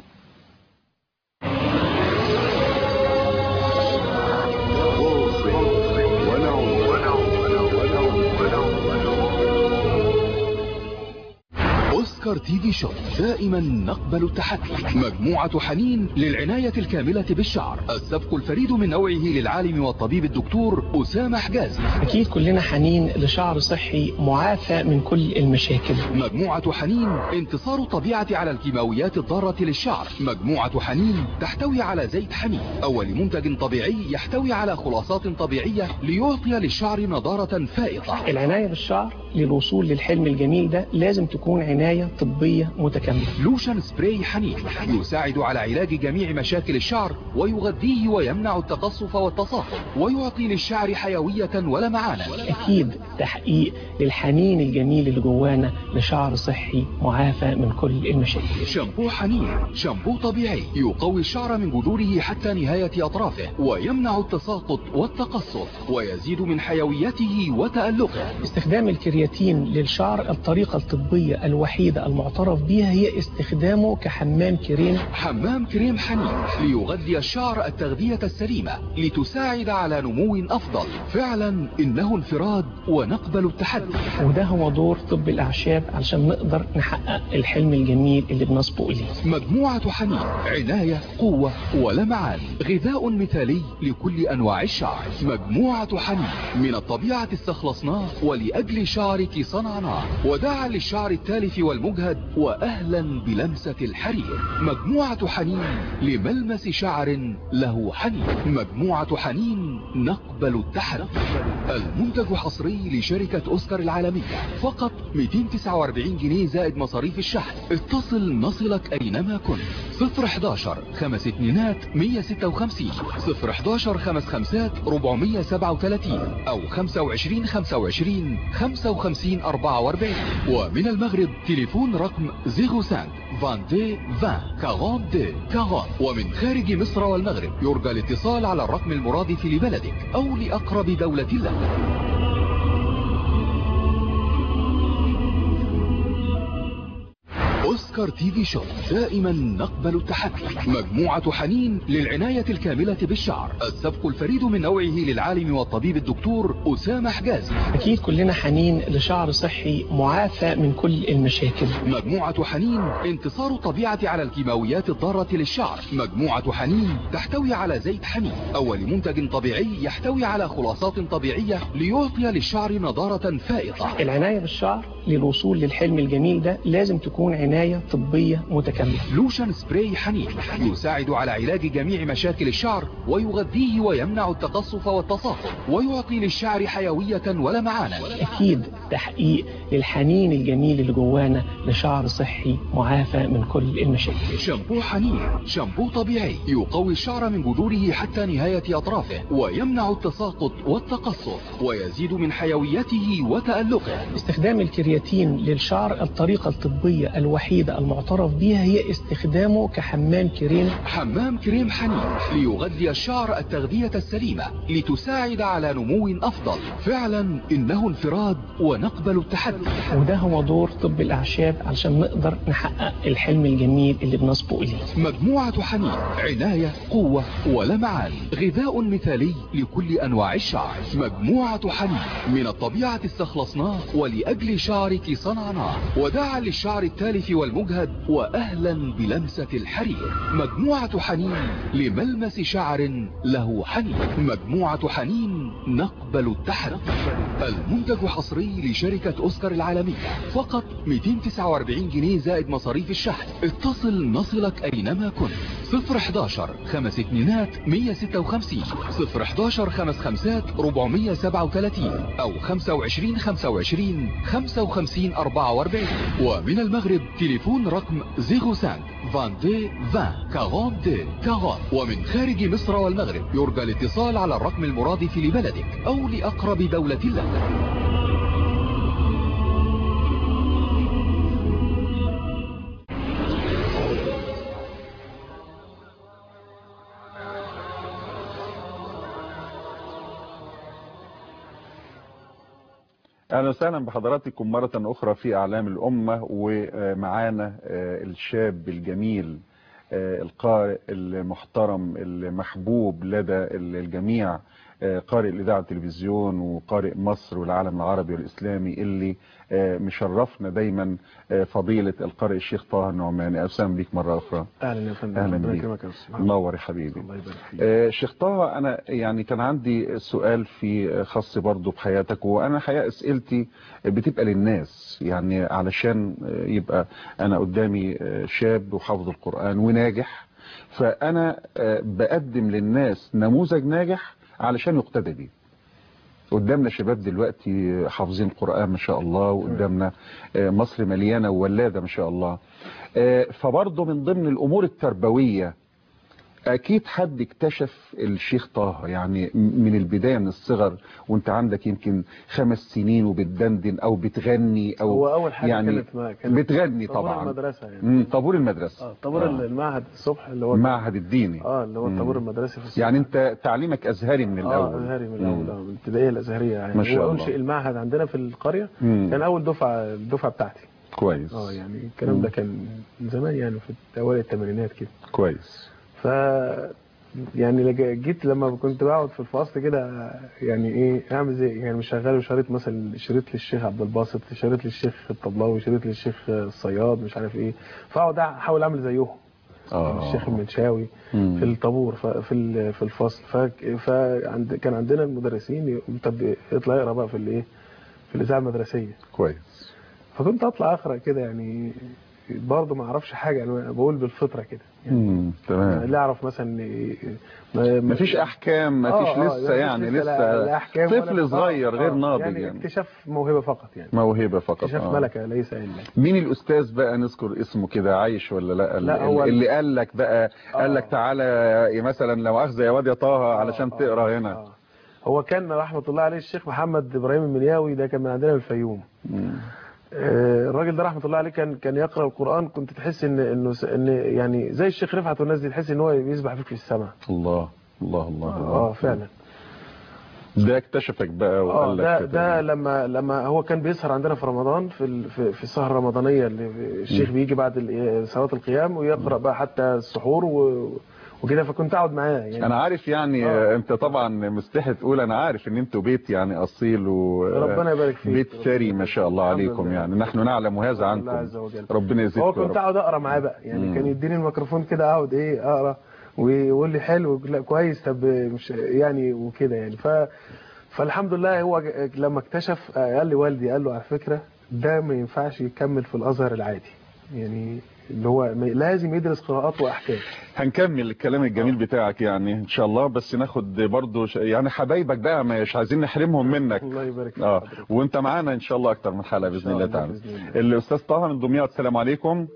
اوسكار تي في شو دائما نقبل التحدي مجموعة حنين للعناية الكاملة بالشعر السبق الفريد من نوعه للعالم والطبيب الدكتور أسامة حجازي أكيد كلنا حنين لشعر صحي معافى من كل المشاكل مجموعة حنين انتصار الطبيعة على الكيماويات الضارة للشعر مجموعة حنين تحتوي على زيت حنين أول منتج طبيعي يحتوي على خلاصات طبيعية ليعطي للشعر نضارة فائقة العناية بالشعر للوصول للحلم الجميل ده لازم تكون عناية طبية متكاملة لوشن سبراي حنين يساعد على علاج جميع مشاكل الشعر ويغذيه ويمنع التقصف والتصاقم ويعطي للشعر حيوية ولمعانا أكيد تحقيق للحنين الجميل اللي جوانا لشعر صحي معافى من كل المشاكل شامبو حنين شامبو طبيعي يقوي الشعر من جذوره حتى نهاية أطرافه ويمنع التساقط والتقصف ويزيد من حيويته وتألقه استخدام الكرياتين للشعر الطريقة الطبية الوحيدة المعترف بها هي استخدامه كحمام كريم حمام كريم حنين ليغذي الشعر التغذية السليمة لتساعد على نمو أفضل فعلا إنه انفراد ونقبل التحدي وده هو دور طب الأعشاب علشان نقدر نحقق الحلم الجميل اللي بنسبق إليه مجموعة حنين عناية قوة ولمعان غذاء مثالي لكل أنواع الشعر مجموعة حنين من الطبيعة استخلصناه ولأجل شعرك صنعناه وداعا للشعر التالف والمجهد وأهلا بلمسة الحرير مجموعة حنين لملمس شعر له حنين مجموعة حنين نقبل التحدي المنتج حصري لشركة أوسكار العالمية فقط 249 جنيه زائد مصاريف الشحن اتصل نصلك أينما كنت 011 خمس اتنينات 156 011 خمس خمسات 437 أو 25 25 55 44 ومن المغرب تليفون رقم 05 22 20 42 40 ومن خارج مصر والمغرب يرجى الاتصال على الرقم المرادف لبلدك أو لأقرب دولة لك اوسكار تي في شو دائما نقبل التحدي مجموعة حنين للعناية الكاملة بالشعر السبق الفريد من نوعه للعالم والطبيب الدكتور أسامة حجازي أكيد كلنا حنين لشعر صحي معافى من كل المشاكل مجموعة حنين انتصار الطبيعة على الكيماويات الضارة للشعر مجموعة حنين تحتوي على زيت حنين أول منتج طبيعي يحتوي على خلاصات طبيعية ليعطي للشعر نضارة فائقة العناية بالشعر للوصول للحلم الجميل ده لازم تكون عناية طبية متكاملة لوشن سبراي حنين يساعد على علاج جميع مشاكل الشعر ويغذيه ويمنع التقصف والتصاقم ويعطي للشعر حيوية ولمعانا أكيد تحقيق للحنين الجميل اللي جوانا لشعر صحي معافى من كل المشاكل شامبو حنين شامبو طبيعي يقوي الشعر من جذوره حتى نهاية أطرافه ويمنع التساقط والتقصف ويزيد من حيويته وتألقه استخدام الكرياتين للشعر الطريقة الطبية الوحيدة المعترف بها هي استخدامه كحمام كريم حمام كريم حنين ليغذي الشعر التغذية السليمة لتساعد على نمو أفضل فعلا إنه انفراد ونقبل التحدي وده هو دور طب الأعشاب علشان نقدر نحقق الحلم الجميل اللي بنسبق إليه مجموعة حنين عناية قوة ولمعان غذاء مثالي لكل أنواع الشعر مجموعة حنين من الطبيعة استخلصناه ولأجل شعر شعرك صنعناه وداعا للشعر التالف والمجهد وأهلا بلمسة الحرير مجموعة حنين لملمس شعر له حنين مجموعة حنين نقبل التحدي المنتج حصري لشركة أوسكار العالمية فقط 249 جنيه زائد مصاريف الشحن اتصل نصلك أينما كنت 011 خمس اتنينات 156 011 خمس خمسات 437 أو 25 25 55 44 ومن المغرب تليفون رقم 05 22 20 42 40 ومن خارج مصر والمغرب يرجى الاتصال على الرقم المرادف لبلدك أو لأقرب دولة لك اهلا وسهلا بحضراتكم مرة اخرى في اعلام الامة ومعانا الشاب الجميل القارئ المحترم المحبوب لدى الجميع قارئ الاذاعه والتلفزيون وقارئ مصر والعالم العربي والاسلامي اللي مشرفنا دايما فضيله القارئ الشيخ طه النعماني اهلا بيك مره اخرى اهلا يا فندم اهلا ربنا بيك يكرمك يا أستاذ محمد. منور يا حبيبي الله يبارك فيك آه، شيخ طه انا يعني كان عندي سؤال في خاص برضه بحياتك وانا حقيقه اسئلتي بتبقى للناس يعني علشان آه، يبقى انا قدامي آه، شاب وحافظ القران وناجح فانا آه، بقدم للناس نموذج ناجح علشان يقتدى بيه قدامنا شباب دلوقتي حافظين القرآن ما شاء الله وقدامنا آه، مصر مليانة وولادة ما شاء الله آه، فبرضه من ضمن الأمور التربوية أكيد حد اكتشف الشيخ طه يعني من البداية من الصغر وانت عندك يمكن خمس سنين وبتدندن أو بتغني أو هو أول حاجة يعني كانت ما كانت بتغني طابور طبعا المدرسة يعني مم، طابور المدرسة اه طابور آه. المعهد الصبح اللي هو المعهد الديني اه اللي هو الطابور المدرسي في الصبح يعني انت تعليمك أزهري من الأول اه ازهري من مم. الاول اه من الابتدائيه الازهريه يعني ما شاء هو الله. انشئ المعهد عندنا في القريه مم. كان اول دفعه الدفعه بتاعتي كويس اه يعني الكلام ده كان من زمان يعني في اوائل الثمانينات كده كويس ف يعني لج- جيت لما كنت بقعد في الفصل كده يعني ايه اعمل زي يعني مشغل شريط مثلا شريط للشيخ عبد الباسط شريط للشيخ الطبلاوي شريط للشيخ الصياد مش عارف ايه فاقعد احاول اعمل زيهم اه الشيخ المنشاوي مم. في الطابور ف- في ال- في الفصل ف- فعند كان عندنا المدرسين يقولوا طب اطلع اقرا بقى في الايه في الاذاعه المدرسيه كويس فكنت اطلع اقرا كده يعني برضه ما اعرفش حاجه يعني بقول بالفطره كده مم. تمام اللي اعرف مثلا إيه، ما مفيش احكام مفيش آه، آه، لسه مفيش يعني لا- لسه لا أحكام ولا- طفل صغير آه، غير آه، ناضج يعني, يعني اكتشاف موهبه فقط يعني موهبة فقط اكتشاف آه. ملكه ليس علما مين الاستاذ بقى نذكر اسمه كده عايش ولا لا, لا، اللي, هو ال- اللي قال لك بقى قال لك تعالى يا- مثلا لو اخذ يا واد يا طه علشان تقرا هنا هو كان رحمه الله عليه الشيخ محمد ابراهيم المنياوي ده كان من عندنا من الفيوم مم. آه، الراجل ده رحمه الله عليه كان كان يقرا القران كنت تحس ان انه س- ان يعني زي الشيخ رفعت والناس دي تحس ان هو بيسبح فيك في السماء الله الله الله اه فعلا ده اكتشفك بقى اه وقال لك ده كده. ده لما لما هو كان بيسهر عندنا في رمضان في ال- في, في السهره الرمضانيه اللي الشيخ بيجي بعد ال- صلاه القيام ويقرا بقى حتى السحور و وكده فكنت اقعد معاه يعني انا عارف يعني آه. انت طبعا مستحي تقول انا عارف ان انتوا بيت يعني اصيل و ربنا يبارك فيك. بيت ثري ما شاء الله الحمد عليكم لله. يعني نحن نعلم هذا الله عنكم عز وجل. ربنا هو يزيدكم يا كنت رب اقعد اقرا معاه بقى يعني مم. كان يديني الميكروفون كده اقعد ايه اقرا ويقول لي حلو لا كويس طب مش يعني وكده يعني ف فالحمد لله هو ج- لما اكتشف قال لي والدي قال له على فكره ده ما ينفعش يكمل في الازهر العادي يعني اللي هو م- لازم يدرس قراءات واحكام هنكمل الكلام الجميل بتاعك يعني ان شاء الله بس ناخد برضو ش- يعني حبايبك بقى مش عايزين نحرمهم منك الله يبارك فيك اه وانت معانا ان شاء الله اكتر من حلقه باذن الله تعالى بإذن الله. الاستاذ طه من دمياط السلام عليكم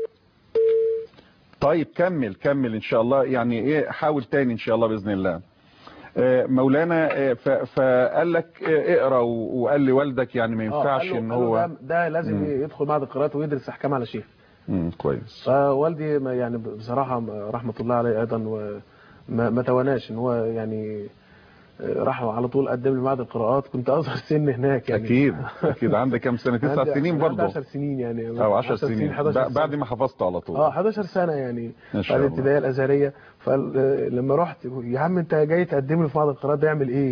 طيب كمل كمل ان شاء الله يعني ايه حاول تاني ان شاء الله باذن الله آه، مولانا آه، ف- فقال لك آه، اقرا و- وقال لي والدك يعني ما آه، ينفعش قال له- ان قال له هو ده, ده لازم مم. يدخل معهد القراءات ويدرس احكام على شيخ مم، كويس فوالدي ما يعني بصراحة رحمة الله عليه أيضا وما ما تواناش إن هو يعني راح على طول قدم لي معهد القراءات كنت أصغر سن هناك يعني اكيد اكيد عندك كام سنه تسع عندي- سنين عندي برضه 10 سنين يعني او 10 سنين 11 ب- سنة. بعد ما حفظت على طول اه 11 سنة يعني ما شاء بعد الله. الابتدائية الأزهرية فلما رحت يا عم أنت جاي تقدم لي في معهد القراءات ده يعمل إيه؟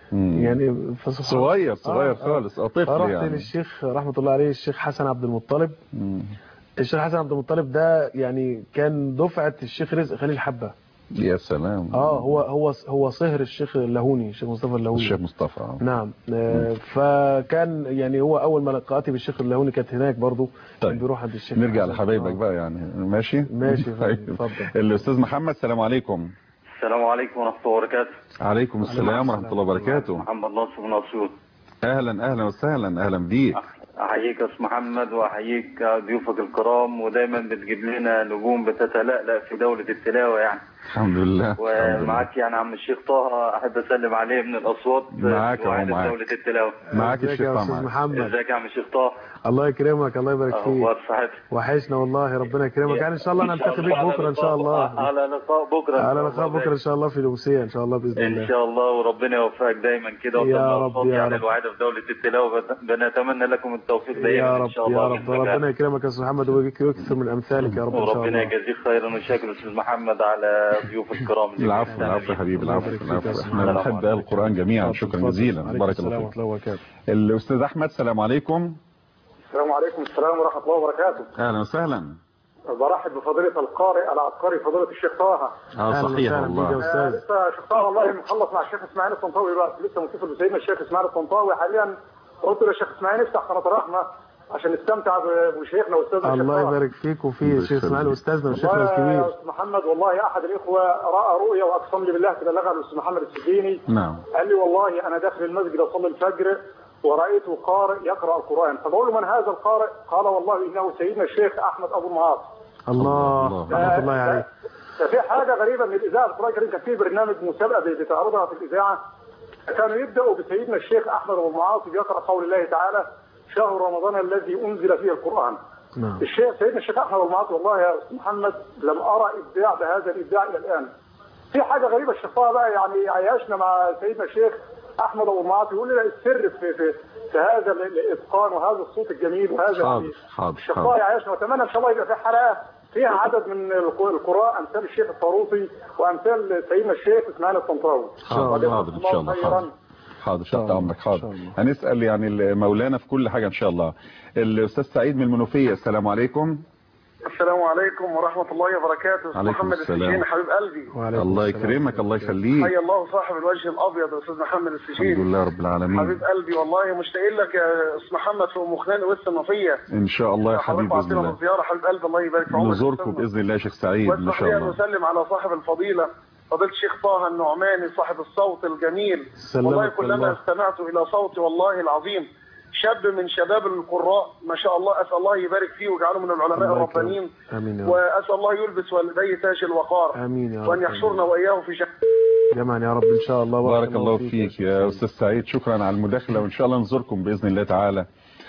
مم. يعني فسبحان- صغير صغير خالص اه طفل فرحت يعني للشيخ رحمه الله عليه الشيخ حسن عبد المطلب مم. الشيخ حسن عبد المطلب ده يعني كان دفعه الشيخ رزق خليل حبه يا سلام اه هو هو هو صهر الشيخ اللهوني الشيخ مصطفى اللهوني الشيخ مصطفى آه. نعم آه، فكان يعني هو اول ما لقاتي بالشيخ اللهوني كانت هناك برضه طيب. كان بيروح عند الشيخ نرجع حسن. لحبايبك بقى يعني ماشي ماشي يا فندم، طيب. اتفضل. الاستاذ محمد السلام عليكم السلام عليكم ورحمة الله وبركاته عليكم السلام ورحمه الله وبركاته محمد ناصر من أسيوط اهلا اهلا وسهلا اهلا بيك أحييك يا أستاذ محمد وأحييك ضيوفك الكرام ودايما بتجيب لنا نجوم بتتلألأ في دولة التلاوة يعني الحمد لله الحمد لله. ومعاك يعني عم الشيخ طه أحب أسلم عليه من الأصوات معاك أهو، وعين معاك. دولة التلاوة معاك ازيك الشيخ يا استاذ طبعا محمد ازيك يا عم الشيخ طه الله يكرمك الله يبارك فيك أخبار صحتك وحشنا والله ربنا يكرمك يعني ان شاء الله نلتقي بيك بكره ان شاء الله على لقاء بكرة على لقاء بكره ان شاء الله في الامسيه ان شاء الله باذن ان الله شاء الله وربنا يوفقك دايما كده يا وتبقى رب، صوتي يا على رب. الوعد في دولة التلاوة بت- بنتمنى لكم التوفيق دايما يا ان رب شاء الله يا رب بإذن الله. ربنا يكرمك يا استاذ محمد ويجيك ويكثر من امثالك يا رب ان شاء وربنا الله يجازيك خيرا وشاكر استاذ محمد على ضيوف الكرام اللي العفو بيستنوا العفو يا بينا. حبيبي العفو يبارك فيك العفو يا أستاذ احنا محمد. بنحب آل القرآن جميعا شكرا اتفضل. جزيلا عليكم بارك السلام الله ورحمه فيك الله وبركاته الاستاذ احمد السلام عليكم السلام عليكم السلام ورحمة الله وبركاته اهلا وسهلا برحب بفضيلة القارئ العبقري فضيلة الشيخ طه اه أهلا صحيح وسهلا بيك يا والله استاذ لسه شيخ طه والله مخلص مع الشيخ اسماعيل الطنطاوي دلوقتي لسه متصل بسيدنا الشيخ اسماعيل الطنطاوي حاليا قلت له يا شيخ اسماعيل افتح قناة الرحمة عشان نستمتع بشيخنا واستاذنا الشيخ الله طه. يبارك فيك وفي الله الشيخ اسماعيل يخليك. استاذنا وشيخنا والله يا الكبير أستاذ محمد والله احد الاخوه راى رؤيا واقسم لي بالله تبلغها الاستاذ محمد السجيني نعم قال لي والله انا داخل المسجد اصلي الفجر ورايته قارئ يقرا القران فبقول له من هذا القارئ؟ قال والله انه سيدنا الشيخ احمد ابو المعاصي الله الله. رحمه الله عليه ففي حاجه غريبه ان الاذاعه القران الكريم كان في برنامج مسابقه بتعرضها في الاذاعه كانوا يبداوا بسيدنا الشيخ احمد ابو المعاصي بيقرا قول الله تعالى شهر رمضان الذي انزل فيه القران نعم الشيخ سيدنا الشيخ احمد ابو المعاصي والله يا استاذ محمد لم ارى ابداع بهذا الابداع الى الان في حاجه غريبه الشيخ طه بقى يعني عيشنا مع سيدنا الشيخ احمد ابو المعاصي يقول لنا السر في في, في هذا ال- الاتقان وهذا الصوت الجميل وهذا حاضر حاضر الشيخ طه حاضر يعيشنا واتمنى ان شاء الله يبقى في حلقه فيها عدد من الق- القراء امثال الشيخ الطاروسي وامثال سيدنا الشيخ اسماعيل الطنطاوي حاضر حاضر ان شاء الله حاضر حاضر شاء تحت الله، امرك إن حاضر شاء الله. هنسال يعني مولانا في كل حاجه ان شاء الله الاستاذ سعيد من المنوفيه السلام عليكم السلام عليكم ورحمه الله وبركاته أستاذ عليكم محمد السلام. السجين، حبيب قلبي وعليكم الله السلام. يكرمك الله يخليك الله صاحب الوجه الابيض يا استاذ محمد الحمد لله رب العالمين حبيب قلبي والله مشتاق لك يا استاذ محمد في ام خلال وسط النوفيه ان شاء الله يا حبيبي باذن عطينا الله الزياره حبيب قلبي الله يبارك في عمرك نزوركم باذن الله يا شيخ سعيد ما شاء واسمح لي ان الله اسلم على صاحب الفضيله فضيله الشيخ طه النعماني صاحب الصوت الجميل سلمك والله كلما الله. استمعت الى صوتي والله العظيم شاب من شباب القراء ما شاء الله اسال الله يبارك فيه ويجعله من العلماء الله يكرمك. الربانيين امين يا رب واسال الله يلبس والديه تاج الوقار امين يا رب وان يحشرنا واياه في جنة جمعا يا رب ان شاء الله بارك الله فيك يا استاذ سعيد شكرا على المداخله وان شاء الله نزوركم باذن الله تعالى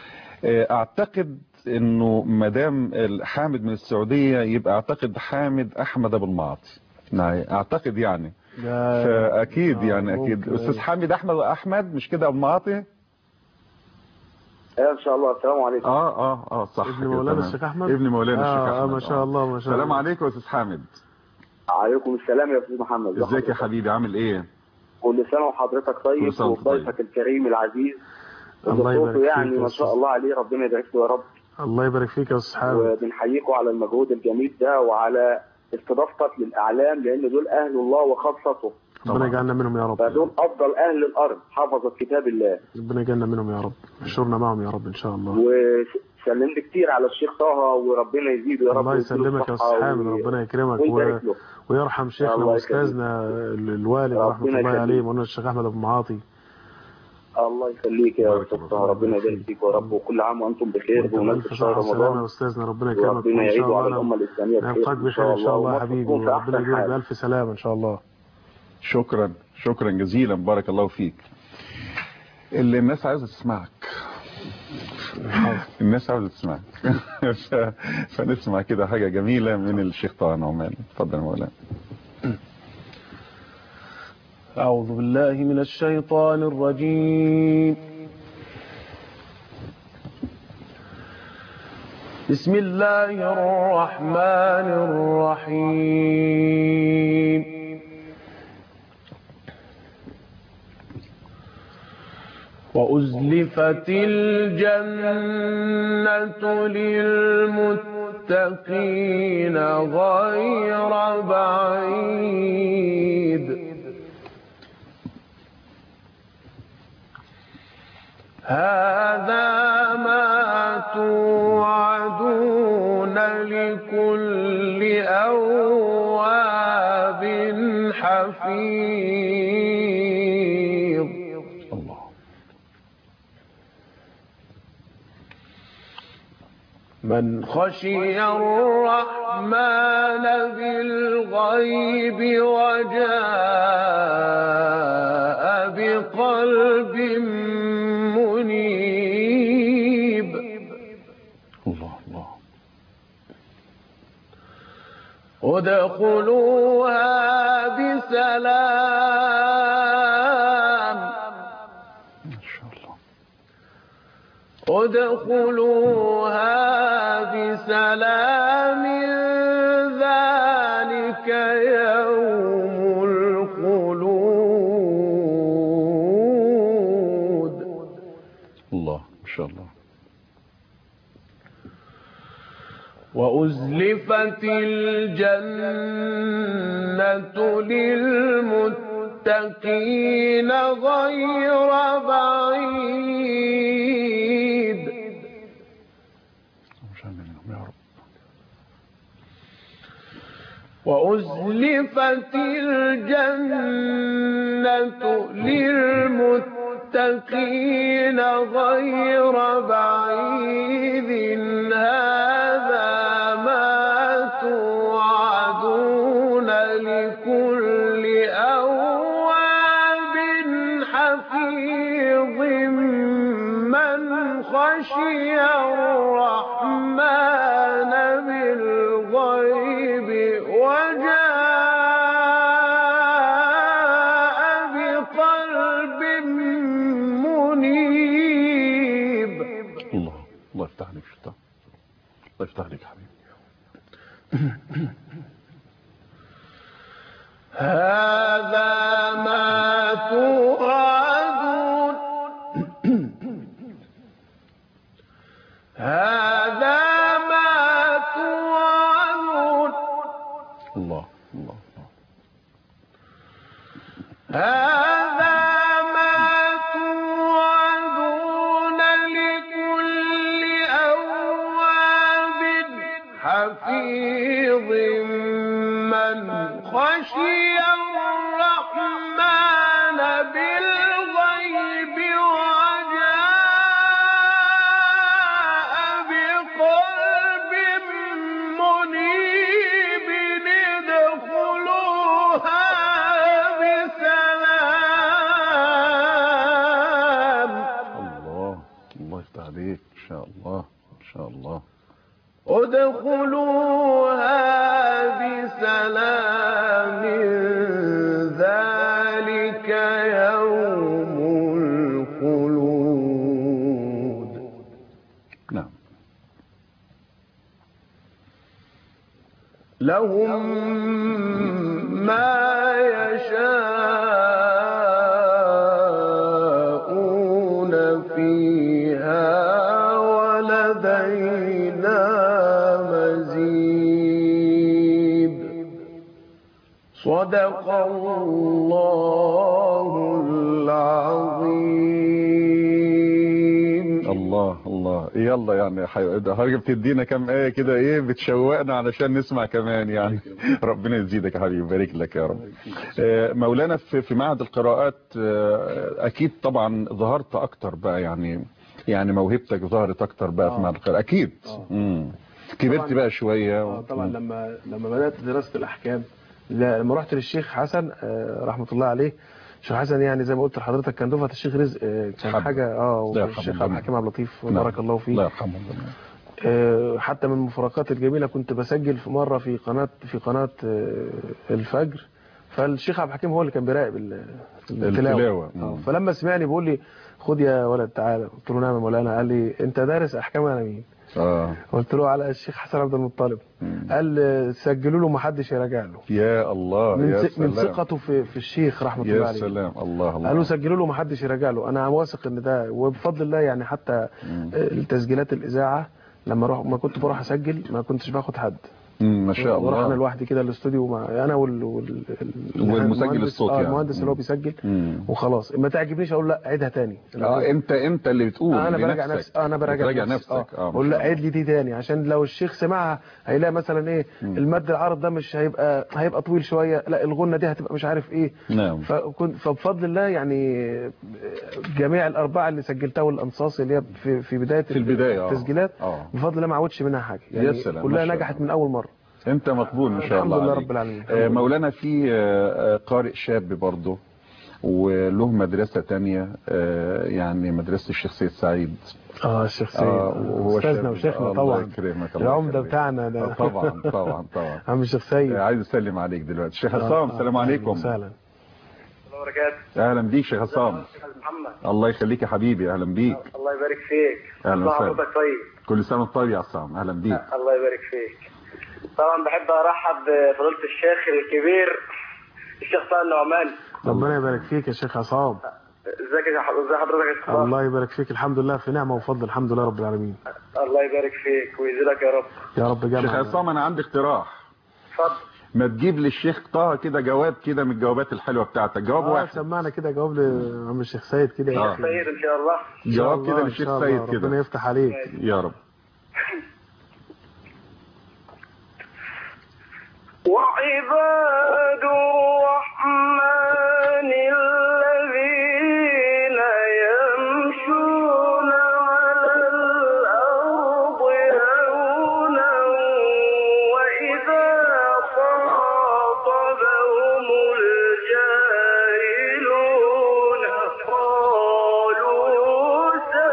اعتقد انه ما دام حامد من السعوديه يبقى اعتقد حامد احمد ابو المعاطي نعم اعتقد يعني ده فاكيد يعني اكيد ممكن. استاذ حامد احمد واحمد مش كده ابو المعاطي ان شاء الله السلام عليكم اه اه اه صح ابن كده، مولانا تمام. الشيخ احمد ابن مولانا الشيخ آه احمد آه ما شاء الله ما شاء السلام الله عليكم يا استاذ حامد عليكم السلام يا استاذ محمد ازيك يا حبيبي عامل ايه كل سنه وحضرتك كل طيب سنة وأنت وضيفك الكريم العزيز الله يبارك صوته فيك يعني يا ما أستاذ. شاء الله عليه ربنا يبارك له يا رب الله يبارك فيك يا استاذ حامد وبنحييكم على المجهود الجميل ده وعلى استضافتك للاعلام لان دول اهل الله وخاصته ربنا يجعلنا منهم يا رب فدول افضل اهل الارض حفظت كتاب الله ربنا يجعلنا منهم يا رب احشرنا معهم يا رب ان شاء الله وسلمت كتير على الشيخ طه وربنا يزيده يا رب الله ويديله يسلمك يا الصحة استاذ حامد و- ربنا يكرمك و... ويبارك له ويرحم شيخنا الله يخليك. واستاذنا ال- الوالد ربنا رحمه الله يخليك. عليه مولانا الشيخ احمد ابو معاطي الله يخليك يا بارك استاذ الله طه فيك. ربنا يبارك فيك يا رب وكل عام وانتم بخير وانت بمناسبه بألف شهر صحة وسلامة يا رمضان استاذنا ربنا يكرمك وربنا وان شاء يعيده على الله الامه أنا الاسلاميه بخير نلقاك بخير ان شاء الله يا ومصر حبيبي تكون في وربنا احسن يجيبك حال بألف سلامة ان شاء الله شكرا شكرا جزيلا بارك الله فيك اللي الناس عايزه تسمعك الناس عاوزه تسمعك ف- فنسمع كده حاجه جميله من الشيخ طه نعمان اتفضل يا مولانا أعوذ بالله من الشيطان الرجيم بسم الله الرحمن الرحيم وأزلفت الجنة للمتقين غير بعيد هذا ما توعدون لكل أواب حفيظ من خشي الرحمن بالغيب وجاء بقلب منيب الله الله ادخلوها بسلام ادخلوها بسلام ذلك يوم الخلود الله ما شاء الله وأزلفت الجنة للمتقين غير بعيد وأزلفت الجنة للمتقين غير بعيد هذا ما توعدون لكل أواب حفيظ من خشي الرحمن بالغيب وجاء بقلب منيب الله الله يفتح عليك شطان الله يفتح عليك حبيبي هذا ما توعدون هذا ما توعدون الله الله هذا ما توعدون لكل أواب حفيظ من خشي الرحمن بالغيب وجاء بقلب منيب ادخلوها بسلام الله الله يفتح عليك ان شاء الله ان شاء الله ادخلوها بسلام ذلك يوم الخلود نعم لهم ما يشاءون فيها ولدينا مزيد صدق الله العظيم الله الله يلا يعني حي- ده حضرتك بتدينا كام ايه كده ايه بتشوقنا علشان نسمع كمان يعني ربنا يزيدك يا حبيبي يبارك لك يا رب آه، مولانا في في معهد القراءات آه، اكيد طبعا ظهرت اكتر بقى يعني يعني موهبتك ظهرت اكتر بقى في معهد القراءات اكيد مم. كبرت طبعاً. بقى شويه آه، طبعا لما لما بدات دراسه الاحكام لا، لما رحت للشيخ حسن آه، رحمه الله عليه الشيخ حسن يعني زي ما قلت لحضرتك كان دفعه الشيخ رزق آه، كان حبه. حاجه اه الله يرحمه والشيخ عبد ربنا. الحكيم عبد اللطيف نعم. بارك الله فيه الله يرحمه ربنا. آه، حتى من المفارقات الجميله كنت بسجل في مره في قناه في قناه آه، الفجر فالشيخ عبد الحكيم هو اللي كان بيراقب ال- التلاوة. التلاوه آه، فلما سمعني بيقول لي خد يا ولد تعالى قلت له نعم يا مولانا قال لي انت دارس احكام انا مين اه قلت له على الشيخ حسن عبد المطلب قال آه، سجلوا له ما حدش يراجع له يا الله من, يا ث- من سلام ثقته في في الشيخ رحمه الله يا عليه سلام الله الله قالوا سجلوا له ما حدش يراجع له انا واثق ان ده وبفضل الله يعني حتى آه، التسجيلات الاذاعه لما اروح ما كنت بروح اسجل ما كنتش باخد حد مم، ما شاء بروح انا الله لوحدي كده الاستوديو مع انا وال, وال... ال- والمسجل المهندس- الصوت آه يعني. المهندس اللي هو مم. بيسجل مم. وخلاص ما تعجبنيش اقول لا عيدها تاني اه انت انت اللي بتقول انا براجع لنفسك. نفسي آه انا براجع بتراجع نفسي نفسك اه ما اقول لا شاء الله. عيد لي دي تاني عشان لو الشيخ سمعها هيلاقي مثلا ايه المد العرض ده مش هيبقى هيبقى طويل شويه لا الغنه دي هتبقى مش عارف ايه نعم فكنت فبفضل الله يعني جميع الاربعه اللي سجلتها والانصاص اللي هي في في بدايه في البداية، آه. التسجيلات اه بفضل الله ما عودش منها حاجه يا يعني سلام، ما كلها شاء نجحت الله. من اول مره انت مقبول ما شاء الحمد الله لله عليك. رب العالمين. آه، مولانا في آه، آه، قارئ شاب برضه وله مدرسة تانية آه، يعني مدرسة الشيخ سيد سعيد اه الشيخ سيد آه، وهو استاذنا شاب- وشيخنا الله طبعا يكرمك الله العمده يخليك. بتاعنا ده آه، طبعا طبعا طبعا عم الشيخ سيد آه، عايز اسلم عليك دلوقتي الشيخ آه، عصام آه، السلام أهلاً عليكم وسهلا وبركاته اهلا بيك شيخ عصام محمد الله يخليك يا حبيبي اهلا بيك الله يبارك فيك أهلا الله وسهلا. حضرتك طيب كل سنه وانت طيب يا عصام اهلا بيك الله يبارك فيك طبعا بحب ارحب بفضيله الشيخ الكبير الشيخ طه النعمان ربنا يبارك فيك يا شيخ عصام ازيك يا حضرتك ازي حضرتك يا شيخ طه؟ الله يبارك فيك الحمد لله في نعمه وفضل الحمد لله رب العالمين الله يبارك فيك ويزيدك يا رب يا رب شيخ جمع عصام انا عندي اقتراح اتفضل ما تجيب للشيخ طه كده جواب كده من الجوابات الحلوه بتاعتك جواب اه واحد سمعنا كده جواب لعم الشيخ سيد كده آه. سيد ان شاء الله إن شاء جواب الله، كده إن للشيخ شاء الله. سيد ربنا كده يفتح عليك يا رب وعباد الرحمن الذين يمشون على الأرض هونا وإذا خاطبهم الجاهلون قالوا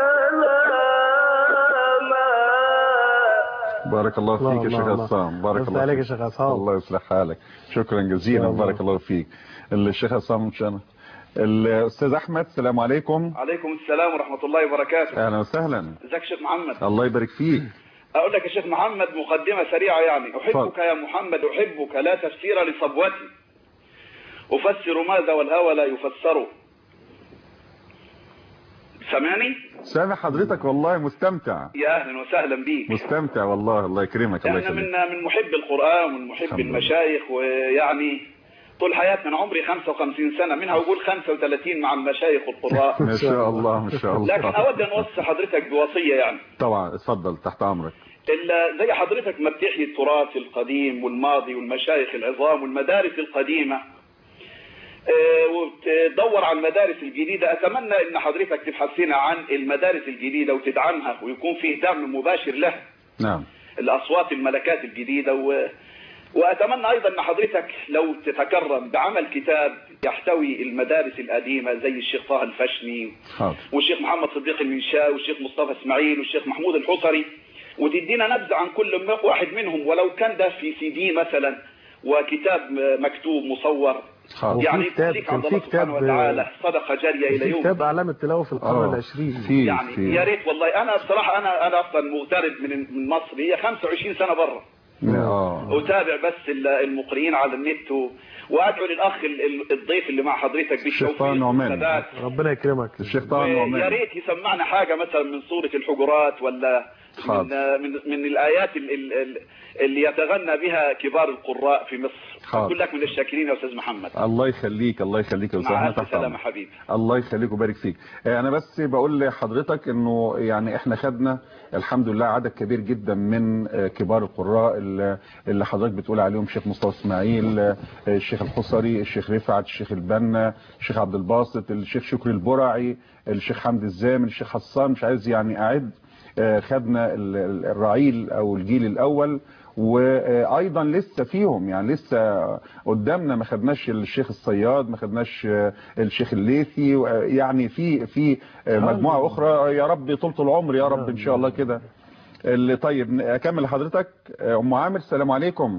سلاما بارك الله الله فيك يا شيخ الله الله. عصام بارك يفتح الله عليك فيك يا شيخ عصام. الله يصلح حالك شكرا جزيلا الله. بارك الله فيك الشيخ عصام شانا الاستاذ احمد السلام عليكم عليكم السلام ورحمة الله وبركاته اهلا وسهلا ازيك يا شيخ محمد الله يبارك فيك اقول لك يا شيخ محمد مقدمة سريعة يعني احبك يا محمد احبك لا تفسير لصبوتي افسر ماذا والهوى لا يفسر سامعني سامع حضرتك والله مستمتع يا اهلا وسهلا بيك مستمتع والله الله يكرمك الله احنا من يخليك من محب القرآن ومن محب الحمد لله. المشايخ ويعني طول حياتنا أنا عمري 55 سنة منها أقول 35 مع المشايخ والقراء ما شاء الله ما شاء الله لكن أود أن أوصي حضرتك بوصية يعني طبعا اتفضل تحت امرك إلا زي حضرتك ما بتحيي التراث القديم والماضي والمشايخ العظام والمدارس القديمة آه، وتدور على المدارس الجديدة أتمنى أن حضرتك تبحثنا عن المدارس الجديدة وتدعمها ويكون فيه دعم مباشر لها نعم الأصوات الملكات الجديدة و... وأتمنى أيضا أن حضرتك لو تتكرم بعمل كتاب يحتوي المدارس القديمة زي الشيخ طه الفشني حاضر والشيخ محمد صديق المنشاوي والشيخ مصطفى اسماعيل والشيخ محمود الحصري وتدينا نبذة عن كل واحد منهم ولو كان ده في سي دي مثلا وكتاب مكتوب مصور حاضر. يعني وفي كتاب- يكون ليك كان عند في الله سبحانه كتاب- وتعالى صدقة جارية إلى في يوم كتاب اعلام التلاوه في القرن آه، العشرين في يعني في يا ريت والله انا بصراحه انا انا اصلا مغترب من من مصر هي 25 سنه بره اه اتابع بس ال- المقرئين على النت و... وادعو للاخ ال- ال- الضيف اللي مع حضرتك الشيخ طه بالتوفيق النعمان. والسداد. ربنا يكرمك الشيخ طه ويا النعمان ريت يسمعنا حاجه مثلا من سوره الحجرات ولا من حاضر. من من الايات ال- ال- ال- اللي يتغنى بها كبار القراء في مصر حاضر. اقول لك من الشاكرين يا استاذ محمد الله يخليك الله يخليك يا استاذ مع احمد الف تحت سلامه امرك حبيبي الله يخليك ويبارك فيك آه، انا بس بقول لحضرتك انه يعني احنا خدنا الحمد لله عدد كبير جدا من آه، كبار القراء اللي اللي حضرتك بتقول عليهم الشيخ مصطفى اسماعيل آه، الشيخ الحصري الشيخ رفعت الشيخ البنا الشيخ عبد الباسط الشيخ شكري البرعي الشيخ حمد الزامل الشيخ حسان مش عايز يعني اعد آه، خدنا ال- ال- الرعيل او الجيل الاول وايضا لسه فيهم يعني لسه قدامنا ما خدناش الشيخ الصياد ما خدناش آه، الشيخ الليثي آه، يعني في في آه، مجموعه اخرى يا رب طولة العمر يا رب ان شاء الله كده اللي طيب اكمل لحضرتك آه، ام عامر السلام عليكم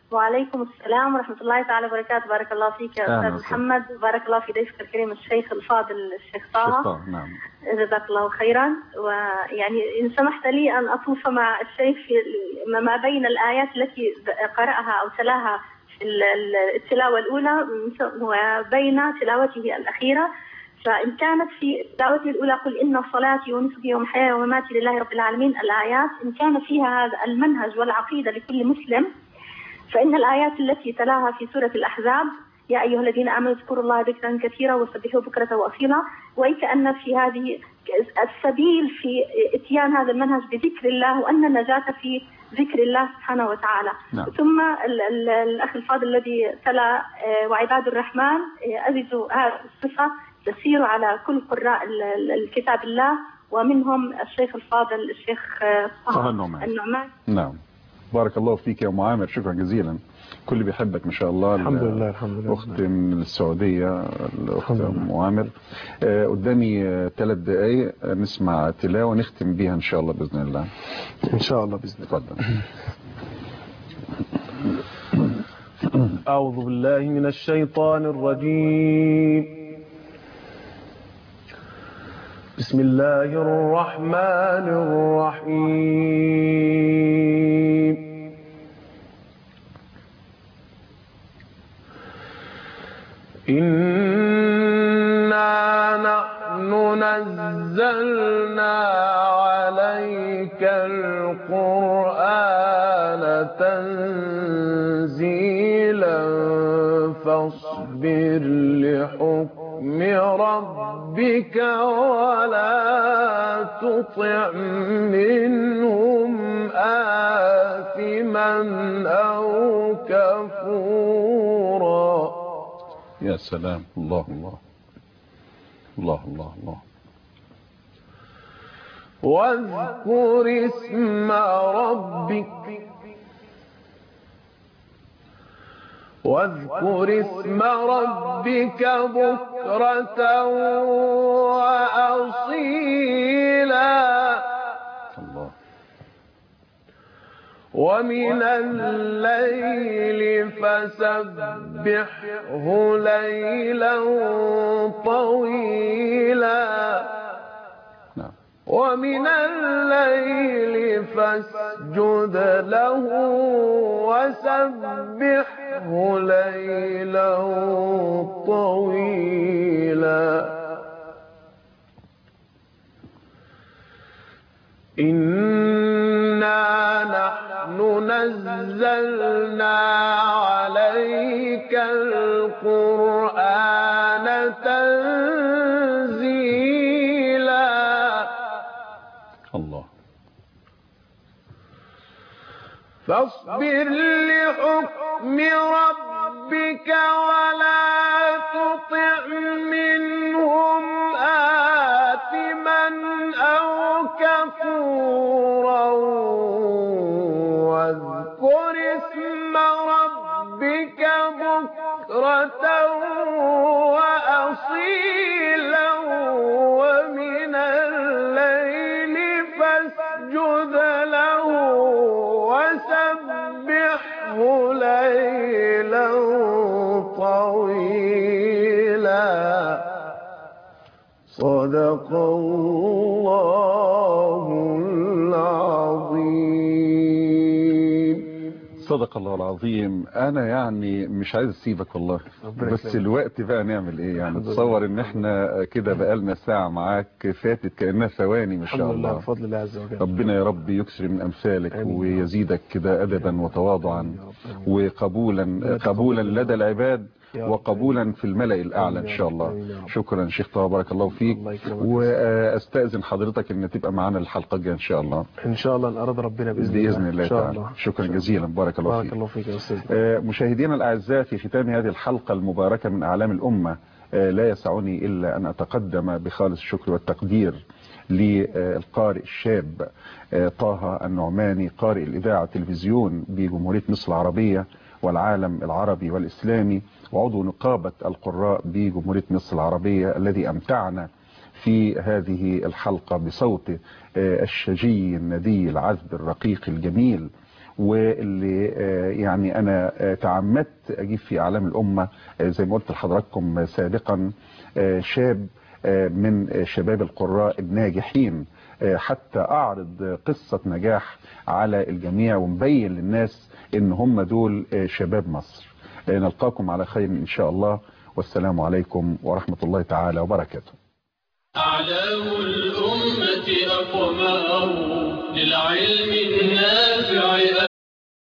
وعليكم السلام ورحمة الله تعالى وبركاته بارك الله فيك يا أهلا أستاذ وسهلا. محمد وبارك الله في ضيفك الكريم الشيخ الفاضل الشيخ طه شيطان نعم جزاك الله خيرا ويعني إن سمحت لي أن أطوف مع الشيخ في ال- ما بين الآيات التي قرأها أو تلاها في ال- ال- التلاوة الأولى وبين تلاوته الأخيرة فإن كانت في تلاوته الأولى قل إن صلاتي ونسكي ومحياي ومماتي لله رب العالمين الآيات إن كان فيها هذا المنهج والعقيدة لكل مسلم فإن الآيات التي تلاها في سورة الأحزاب يا أيها الذين آمنوا اذكروا الله ذكرا كثيرا وسبحوه بكرة وأصيلا وكأن في هذه السبيل في إتيان هذا المنهج بذكر الله وأن النجاة في ذكر الله سبحانه وتعالى نعم. ثم ال- ال- الأخ الفاضل الذي تلا آه، وعباد الرحمن آه، أجد هذه الصفة تسير على كل قراء ال- ال- الكتاب الله ومنهم الشيخ الفاضل الشيخ آه، طه النعمان. النعمان نعم بارك الله فيك يا ام عامر شكرا جزيلا كل بيحبك ما شاء الله الحمد لله الحمد لله اخت من السعوديه الاخت ام عامر آه، قدامي ثلاث دقائق آه، نسمع تلاوه نختم بيها ان شاء الله باذن الله ان شاء الله باذن الله اتفضل أعوذ بالله من الشيطان الرجيم بسم الله الرحمن الرحيم إنا نحن نزلنا عليك القرآن تنزيلا فاصبر لحكم ربك ولا تطع منهم آثما أو كفورا يا سلام الله الله الله الله الله واذكر اسم ربك واذكر اسم ربك بكرة وأصيلا ومن الليل فسبحه ليلا طويلا ومن الليل فاسجد له وسبحه ليلا طويلا إنا نحن نزلنا عليك القرآن تنزيلا الله فاصبر لحكم ربك ولا تطع منهم آثما أو كفورا واذكر اسم ربك بكرة وأصيلا ومن الليل فاسجد له وسبحه ليلا طويلا صدق الله العظيم صدق الله العظيم انا يعني مش عايز اسيبك والله ربنا بس يكرمك. الوقت بقى نعمل ايه يعني الحمد لله. تصور ان احنا كده بقالنا ساعة معاك فاتت كأنها ثواني ما شاء الحمد لله الله بفضل الله عز وجل ربنا يا رب يكثر من امثالك ويزيدك كده ادبا وتواضعا وقبولا قبولا لدى العباد يا رب. وقبولا في الملأ الاعلى ان شاء الله شكرا شيخ طه بارك الله فيك يكرمك. واستاذن حضرتك ان تبقى معانا الحلقه الجايه ان شاء الله ان شاء الله ان اراد ربنا باذن الله باذن الله ان شاء تعالى الله شكرا جزيلا بارك الله بارك فيك الله فيك يا استاذ آه، مشاهدينا الأعزاء في ختام هذه الحلقة المباركة من أعلام الأمة آه، لا يسعني إلا أن أتقدم بخالص الشكر والتقدير للقارئ الشاب آه، طه النعماني قارئ الإذاعة والتلفزيون بجمهورية مصر العربية والعالم العربي والإسلامي وعضو نقابة القراء بجمهورية مصر العربية الذي أمتعنا في هذه الحلقة بصوته آه، الشجي الندي العذب الرقيق الجميل واللي آه، يعني انا آه، تعمدت اجيب في اعلام الامه آه، زي ما قلت لحضراتكم سابقا آه، شاب آه، من آه، شباب القراء الناجحين آه، حتى اعرض قصه نجاح على الجميع ونبين للناس ان هم دول آه، شباب مصر آه، نلقاكم على خير ان شاء الله والسلام عليكم ورحمه الله تعالى وبركاته أعلام